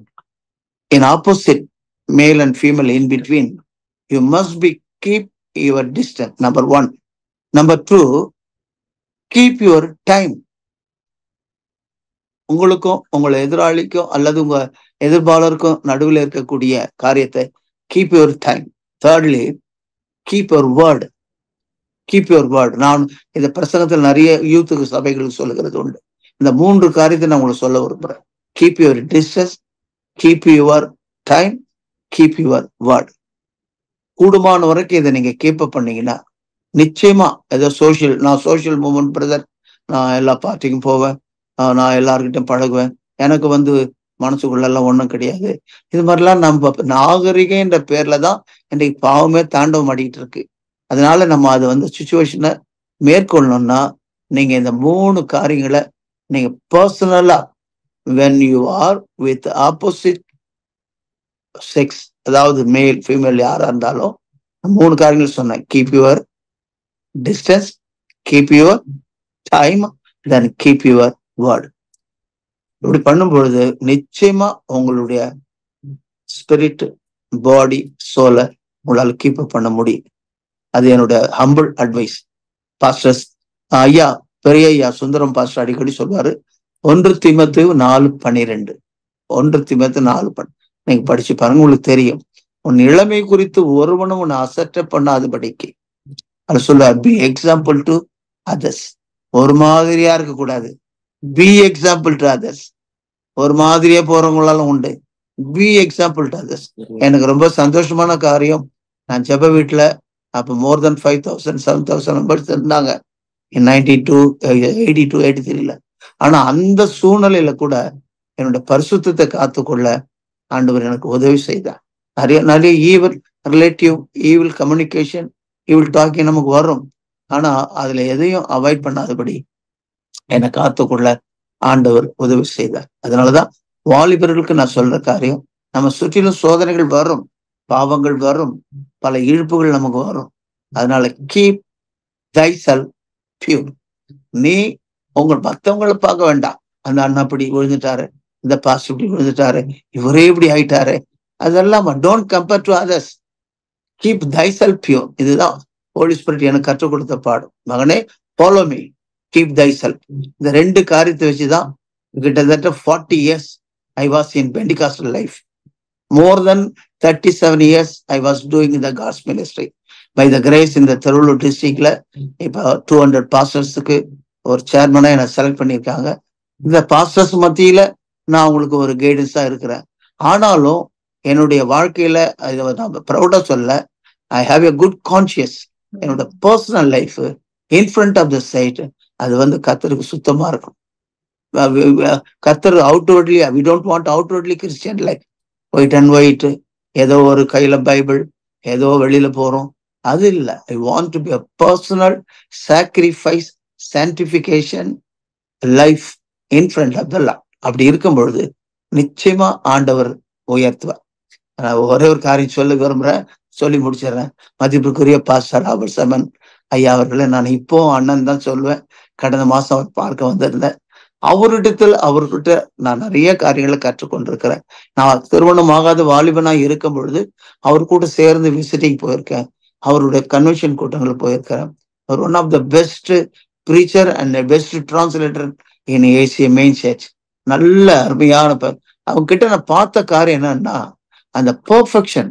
in opposite male and female in between you must be keep your distance number one number two keep your time உங்களுக்கும் உங்களை எதிராளிக்கும் அல்லது உங்க எதிர்பாளருக்கும் நடுவில் இருக்கக்கூடிய காரியத்தை keep your time thirdly keep your word keep your word நான் இந்த பிரசங்கத்தில் நிறைய யூத்துக்கு சபைகளுக்கு சொல்லுகிறது உண்டு இந்த மூன்று காரியத்தை நான் உங்களுக்கு சொல்ல விரும்புறேன் keep your distance keep your time keep your word கூடுமான வரைக்கும் இதை நீங்க கீப் அப் பண்ணீங்கன்னா நிச்சயமா ஏதோ சோஷியல் நான் சோஷியல் மூமெண்ட் பிரதர் நான் எல்லா பார்ட்டிக்கும் போவேன் ஆஹ் நான் எல்லார்கிட்டையும் பழகுவேன் எனக்கு வந்து மனசுக்குள்ள எல்லாம் ஒண்ணும் கிடையாது இது மாதிரிலாம் நம்ம நாகரிகம் என்ற பேர்ல தான் இன்றைக்கு பாவமே தாண்டவம் ஆடிட்டு இருக்கு அதனால நம்ம அது வந்து சுச்சுவேஷனை மேற்கொள்ளணும்னா நீங்க இந்த மூணு காரியங்களை நீங்க பர்சனலா when you are with opposite sex அதாவது மேல் ஃபீமேல் யாரா இருந்தாலும் மூணு காரியங்கள் சொன்னேன் keep your distance keep your time then keep your word இப்படி பண்ணும் பொழுது நிச்சயமா உங்களுடைய ஸ்பிரிட் பாடி சோலை உங்களால கீப் அப் பண்ண முடியும் அது என்னோட ஹம்பிள் அட்வைஸ் பாஸ்டர்ஸ் ஐயா பெரிய ஐயா சுந்தரம் பாஸ்டர் அடிக்கடி சொல்வாரு ஒன்று திமத்து நாலு பன்னிரெண்டு ஒன்று திமத்து நாலு பன் நீங்க படிச்சு பாருங்க உங்களுக்கு தெரியும் உன் இளமை குறித்து ஒருவனும் உன்னை அசட்ட பண்ணாதபடிக்கு அது சொல்லுவார் பி எக்ஸாம்பிள் டு அதர்ஸ் ஒரு மாதிரியா இருக்க கூடாது பி எக்ஸாம்பிள் டு அதர்ஸ் ஒரு மாதிரியா போறவங்களாலும் உண்டு பி எக்ஸாம்பிள் டு அதர்ஸ் எனக்கு ரொம்ப சந்தோஷமான காரியம் நான் ஜெப வீட்டுல அப்ப more than five thousand seven thousand members இருந்தாங்க ninety two eighty two eighty த்ரீல ஆனா அந்த சூழ்நிலையில கூட என்னோட பரிசுத்தத்தை காத்துக்கொள்ள ஆண்டவர் எனக்கு உதவி செய்தார் நிறைய நிறைய evil relative evil communication evil talking நமக்கு வரும் ஆனா அதுல எதையும் அவாய்ட் பண்ணாதபடி என்னை காத்துக்கொள்ள ஆண்டவர் உதவி செய்தார் அதனாலதான் வாலிபர்களுக்கு நான் சொல்ற காரியம் நம்ம சுற்றிலும் சோதனைகள் வரும் பாவங்கள் வரும் பல இழுப்புகள் நமக்கு வரும் அதனால கீப் தைசல் பியூர் நீ உங்கள் மத்தவங்களை பார்க்க வேண்டாம் அந்த அண்ணா இப்படி விழுந்துட்டாரு இந்த பாஸ் இப்படி விழுந்துட்டாரு இவரே இப்படி ஆயிட்டாரு அதெல்லாம் don't compare to others keep thyself pure இதுதான் ஹோலி ஸ்பிரிட் எனக்கு கற்றுக் கொடுத்த பாடம் மகனே ஃபாலோ மீ கீப் தைசல் இந்த ரெண்டு காரியத்தை வச்சுதான் கிட்டத்தட்ட forty years I was in Pentecostal life more than thirty seven years I was doing the God's ministry by the grace இந்த திருவள்ளூர் டிஸ்ட்ரிக்ட்ல இப்போ டூ ஹண்ட்ரட் பாஸ்டர்ஸுக்கு ஒரு சேர்மனா என்னை செலக்ட் பண்ணியிருக்காங்க இந்த பாஸ்டர்ஸ் மத்தியில நான் உங்களுக்கு ஒரு கைடன்ஸா இருக்கிறேன் ஆனாலும் என்னுடைய வாழ்க்கையில இதை நான் ப்ரௌடா சொல்ல I have a good conscious என்னோட personal life in front of the sight அது வந்து கத்தருக்கு சுத்தமா இருக்கும் கத்தர் outwardly we don't want outwardly Christian life white and white ஏதோ ஒரு கையில பைபிள் ஏதோ வெளியில போறோம் அது இல்லை I want to be a personal sacrifice sanctification life in front of the law அப்படி இருக்கும் பொழுது நிச்சயமா ஆண்டவர் உயர்த்துவார் நான் ஒரே ஒரு காரியம் சொல்ல விரும்புறேன் சொல்லி முடிச்சிடுறேன் மதிப்புக்குரிய பாஸ்டர் ராபர்ட் சமன் ஐயா அவர்களை நான் இப்போ அண்ணன் தான் சொல்லுவேன் கடந்த மாசம் அவர் பார்க்க வந்திருந்தேன் அவரிடத்தில் அவர்கிட்ட நான் நிறைய காரியங்களை கற்றுக்கொண்டிருக்கிறேன் நான் திருமணம் ஆகாத வாலிபனா இருக்கும் பொழுது அவர் கூட சேர்ந்து விசிட்டிங் போயிருக்கேன் அவருடைய கன்வென்ஷன் கூட்டங்கள் போயிருக்கிறேன் அவர் one of the best preacher and best translator in Asia main search நல்ல அருமையான ப- அவங்க கிட்ட நான் பார்த்த காரியம் என்னன்னா அந்த பெர்ஃபெக்ஷன்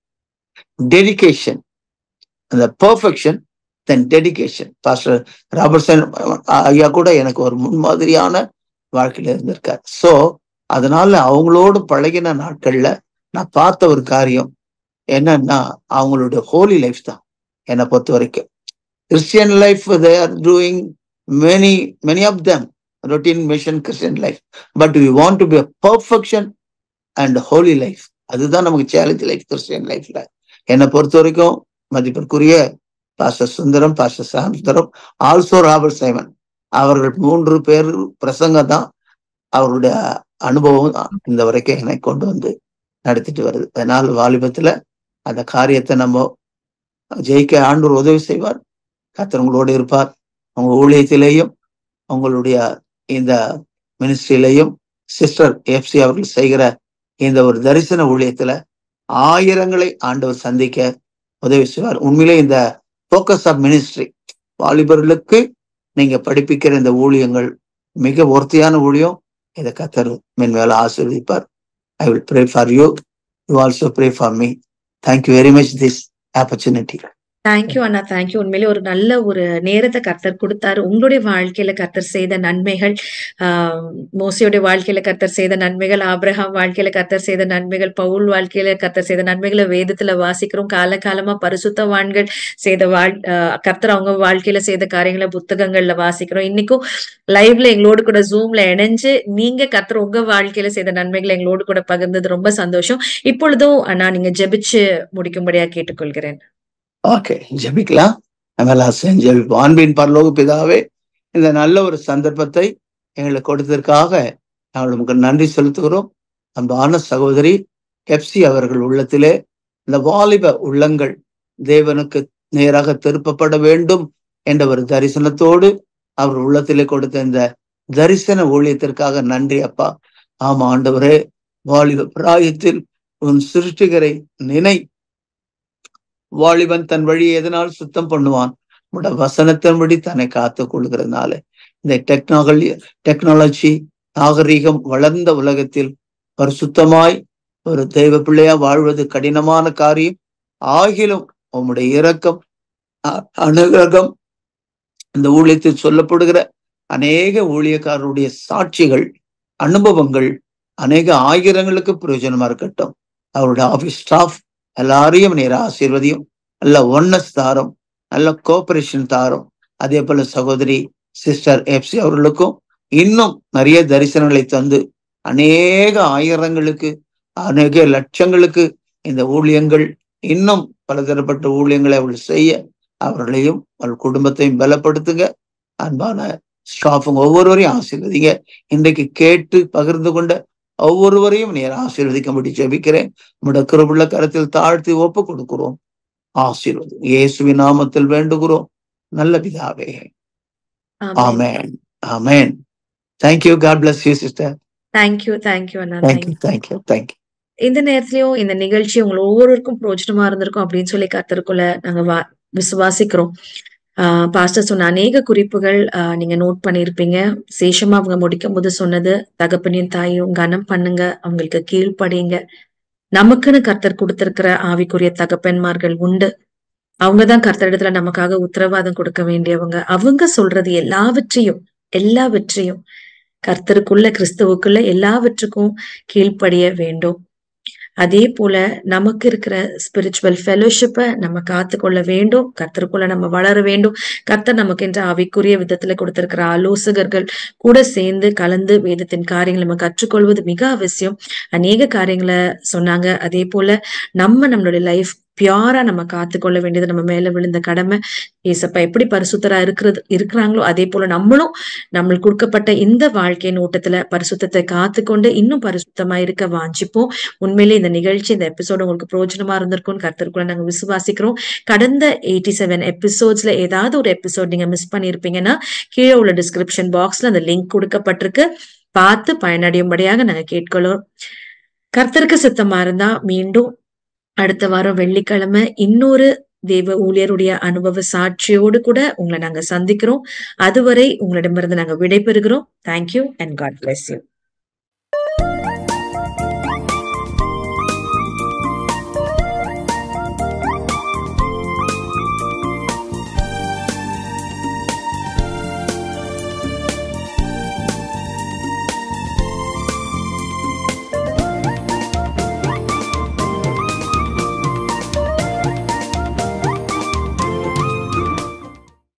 டெடிகேஷன் அந்த perfection then dedication pastor Robertson ஐயா கூட எனக்கு ஒரு முன்மாதிரியான வாழ்க்கையில இருந்திருக்கார் சோ அதனால அவங்களோடு பழகின நாட்கள்ல நான் பார்த்த ஒரு காரியம் என்னன்னா அவங்களுடைய ஹோலி லைஃப் தான் என்னை பொறுத்த வரைக்கும் Christian life they are doing many many of them routine mission Christian life but we want to be perfection and holy life அதுதான் நமக்கு சேலஞ்ச் லைஃப் கிறிஸ்டியன் லைஃப்ல என்னை பொறுத்த வரைக்கும் மதிப்பிற்குரிய pastor Sundaram pastor Santharam also Robert Simon அவர்கள் மூன்று பேர் பிரசங்கம் தான் அவருடைய அனுபவம் தான் இந்த வரைக்கும் என்னை கொண்டு வந்து நடத்திட்டு வருது அதனால வாலிபத்துல அந்த காரியத்தை நம்ம ஜெயிக்க ஆண்டவர் உதவி செய்வார் கர்த்தர் உங்களோடு இருப்பார் உங்க ஊழியத்திலேயும் உங்களுடைய இந்த மினிஸ்ட்ரியிலையும் சிஸ்டர் எஃப்சி அவர்கள் செய்கிற இந்த ஒரு தரிசன ஊழியத்துல ஆயிரங்களை ஆண்டவர் சந்திக்க உதவி செய்வார் உண்மையிலே இந்த ஃபோக்கஸ் ஆஃப் மினிஸ்ட்ரி வாலிபர்களுக்கு நீங்க படிப்பிக்கிற இந்த ஊழியங்கள் மிக ஒருத்தியான ஊழியம் இதை கத்தர் மென்மேல ஆசீர்வதிப்பார் I will pray for you you also pray for me thank you very much this opportunity thank you அண்ணா தேங்க்யூ உண்மையிலே ஒரு நல்ல ஒரு நேரத்தை கர்த்தர் கொடுத்தாரு உங்களுடைய வாழ்க்கையில கர்த்தர் செய்த நன்மைகள் ஆஹ் மோசையுடைய வாழ்க்கையில கர்த்தர் செய்த நன்மைகள் ஆபிரகாம் வாழ்க்கையில கர்த்தர் செய்த நன்மைகள் பவுல் வாழ்க்கையில கர்த்தர் செய்த நன்மைகளை வேதத்துல வாசிக்கிறோம் காலகாலமா பரிசுத்தவான்கள் செய்த வாழ் ஆஹ் கர்த்தர் அவங்க வாழ்க்கையில செய்த காரியங்களை புத்தகங்கள்ல வாசிக்கிறோம் இன்னைக்கும் லைவ்ல எங்களோடு கூட ஜூம்ல இணைஞ்சு நீங்க கர்த்தர் உங்க வாழ்க்கையில செய்த நன்மைகளை எங்களோடு கூட பகிர்ந்தது ரொம்ப சந்தோஷம் இப்பொழுதும் அண்ணா நீங்க ஜெபிச்சு முடிக்கும்படியா கேட்டுக்கொள்கிறேன் ஓகே ஜெபிக்கலாம் நம்ம ஜெபிப்போம் அன்பின் பரலோக பிதாவே இந்த நல்ல ஒரு சந்தர்ப்பத்தை எங்களுக்கு கொடுத்ததற்காக நாங்கள் உங்களுக்கு நன்றி செலுத்துகிறோம் அன்பான சகோதரி எப்சி அவர்கள் உள்ளத்திலே இந்த வாலிப உள்ளங்கள் தேவனுக்கு நேராக திருப்பப்பட வேண்டும் என்ற ஒரு தரிசனத்தோடு அவர் உள்ளத்திலே கொடுத்த இந்த தரிசன ஊழியத்திற்காக நன்றி அப்பா ஆமா ஆண்டவரே வாலிப பிராயத்தில் உன் சிருஷ்டிகரை நினை வாலிபன் தன் வழியை எதனால் சுத்தம் பண்ணுவான் உட வசனத்தின்படி தன்னை காத்துக் கொள்கிறதுனால இந்த டெக்னாலஜி டெக்னாலஜி நாகரீகம் வளர்ந்த உலகத்தில் ஒரு சுத்தமாய் ஒரு தெய்வ பிள்ளையா வாழ்வது கடினமான காரியம் ஆகிலும் உம்முடைய இரக்கம் அ- அனுகிரகம் இந்த ஊழியத்தில் சொல்லப்படுகிற அநேக ஊழியக்காரருடைய சாட்சிகள் அனுபவங்கள் அநேக ஆயிரங்களுக்கு பிரயோஜனமா இருக்கட்டும் அவருடைய ஆபீஸ் ஸ்டாஃப் எல்லாரையும் நேர ஆசீர்வதியும் நல்ல ஒன்னஸ் தாரும் நல்ல கோஆபரேஷன் தாரும் அதே போல சகோதரி சிஸ்டர் எப்சி அவர்களுக்கும் இன்னும் நிறைய தரிசனங்களை தந்து அநேக ஆயிரங்களுக்கு அநேக லட்சங்களுக்கு இந்த ஊழியங்கள் இன்னும் பலதரப்பட்ட ஊழியங்களை அவர்கள் செய்ய அவர்களையும் அவர்கள் குடும்பத்தையும் பலப்படுத்துங்க அன்பான ஸ்டாஃபுங்க ஒவ்வொருவரையும் ஆசீர்வதிங்க இன்றைக்கு கேட்டு பகிர்ந்து கொண்ட ஒவ்வொருவரையும் நேர ஆசீர்வதிக்கும்படி ஜெபிக்கிறேன் உம்முடைய கிருபுள்ள கரத்தில் தாழ்த்தி ஒப்பு கொடுக்கிறோம் ஆசீர்வதி இயேசுவின் நாமத்தில் வேண்டுகிறோம் நல்ல பிதாவே amen amen thank you God bless you sister thank you thank you அண்ணா தேங்க்யூ தேங்க்யூ தேங்க்யூ இந்த நேரத்திலயும் இந்த நிகழ்ச்சி உங்களை ஒவ்வொருவருக்கும் பிரோஜனமா இருந்திருக்கும் அப்படின்னு சொல்லி கர்த்தருக்குள்ள நாங்க வா விசுவாசிக்கிறோம் ஆஹ் பாஸ்டர் சொன்ன அநேக குறிப்புகள் ஆஹ் நீங்க நோட் பண்ணியிருப்பீங்க சேஷமா அவங்க முடிக்கும் போது சொன்னது தகப்பனின் தாயும் கனம் பண்ணுங்க அவங்களுக்கு கீழ்ப்படிங்க நமக்குன்னு கர்த்தர் கொடுத்திருக்கிற ஆவிக்குரிய தகப்பன்மார்கள் உண்டு அவங்கதான் கர்த்தரிடத்துல நமக்காக உத்தரவாதம் கொடுக்க வேண்டியவங்க அவங்க சொல்றது எல்லாவற்றையும் எல்லாவற்றையும் கர்த்தருக்குள்ள கிறிஸ்துவுக்குள்ள எல்லாவற்றுக்கும் கீழ்ப்படிய வேண்டும் அதே போல நமக்கு இருக்கிற ஸ்பிரிச்சுவல் ஃபெலோஷிப்பை நம்ம காத்துக்கொள்ள வேண்டும் கர்த்தருக்குள்ள நம்ம வளர வேண்டும் கர்த்தர் நமக்கு என்ற அவைக்குரிய விதத்துல கொடுத்திருக்கிற ஆலோசகர்கள் கூட சேர்ந்து கலந்து வேதத்தின் காரியங்களை நம்ம கற்றுக்கொள்வது மிக அவசியம் அநேக காரியங்களை சொன்னாங்க அதே போல நம்ம நம்மளுடைய லைஃப் பியூரா நம்ம காத்துக்கொள்ள வேண்டியது நம்ம மேல விழுந்த கடமை ஏசப்பா எப்படி பரிசுத்தரா இருக்கிறது இருக்கிறாங்களோ அதே போல நம்மளும் நம்மளுக்கு கொடுக்கப்பட்ட இந்த வாழ்க்கையின் ஓட்டத்துல பரிசுத்தத்தை காத்துக்கொண்டு இன்னும் பரிசுத்தமா இருக்க வாஞ்சிப்போம் உண்மையிலே இந்த நிகழ்ச்சி இந்த எபிசோடு உங்களுக்கு பிரோஜனமா இருந்திருக்கும்னு கருத்திருக்குள்ள நாங்க விசுவாசிக்கிறோம் கடந்த எயிட்டி செவன் எபிசோட்ஸ்ல ஏதாவது ஒரு எபிசோட் நீங்க மிஸ் பண்ணியிருப்பீங்கன்னா கீழே உள்ள டிஸ்கிரிப்ஷன் பாக்ஸ்ல அந்த லிங்க் கொடுக்கப்பட்டிருக்கு பார்த்து பயனடையும்படியாக நாங்க கேட்கிறோம் கர்த்தருக்கு சித்தமா இருந்தா மீண்டும் அடுத்த வாரம் வெள்ளிக்கிழமை இன்னொரு தேவ ஊழியருடைய அனுபவ சாட்சியோடு கூட உங்களை நாங்க சந்திக்கிறோம் அதுவரை உங்களிடமிருந்து நாங்க விடைபெறுகிறோம் thank you and God bless you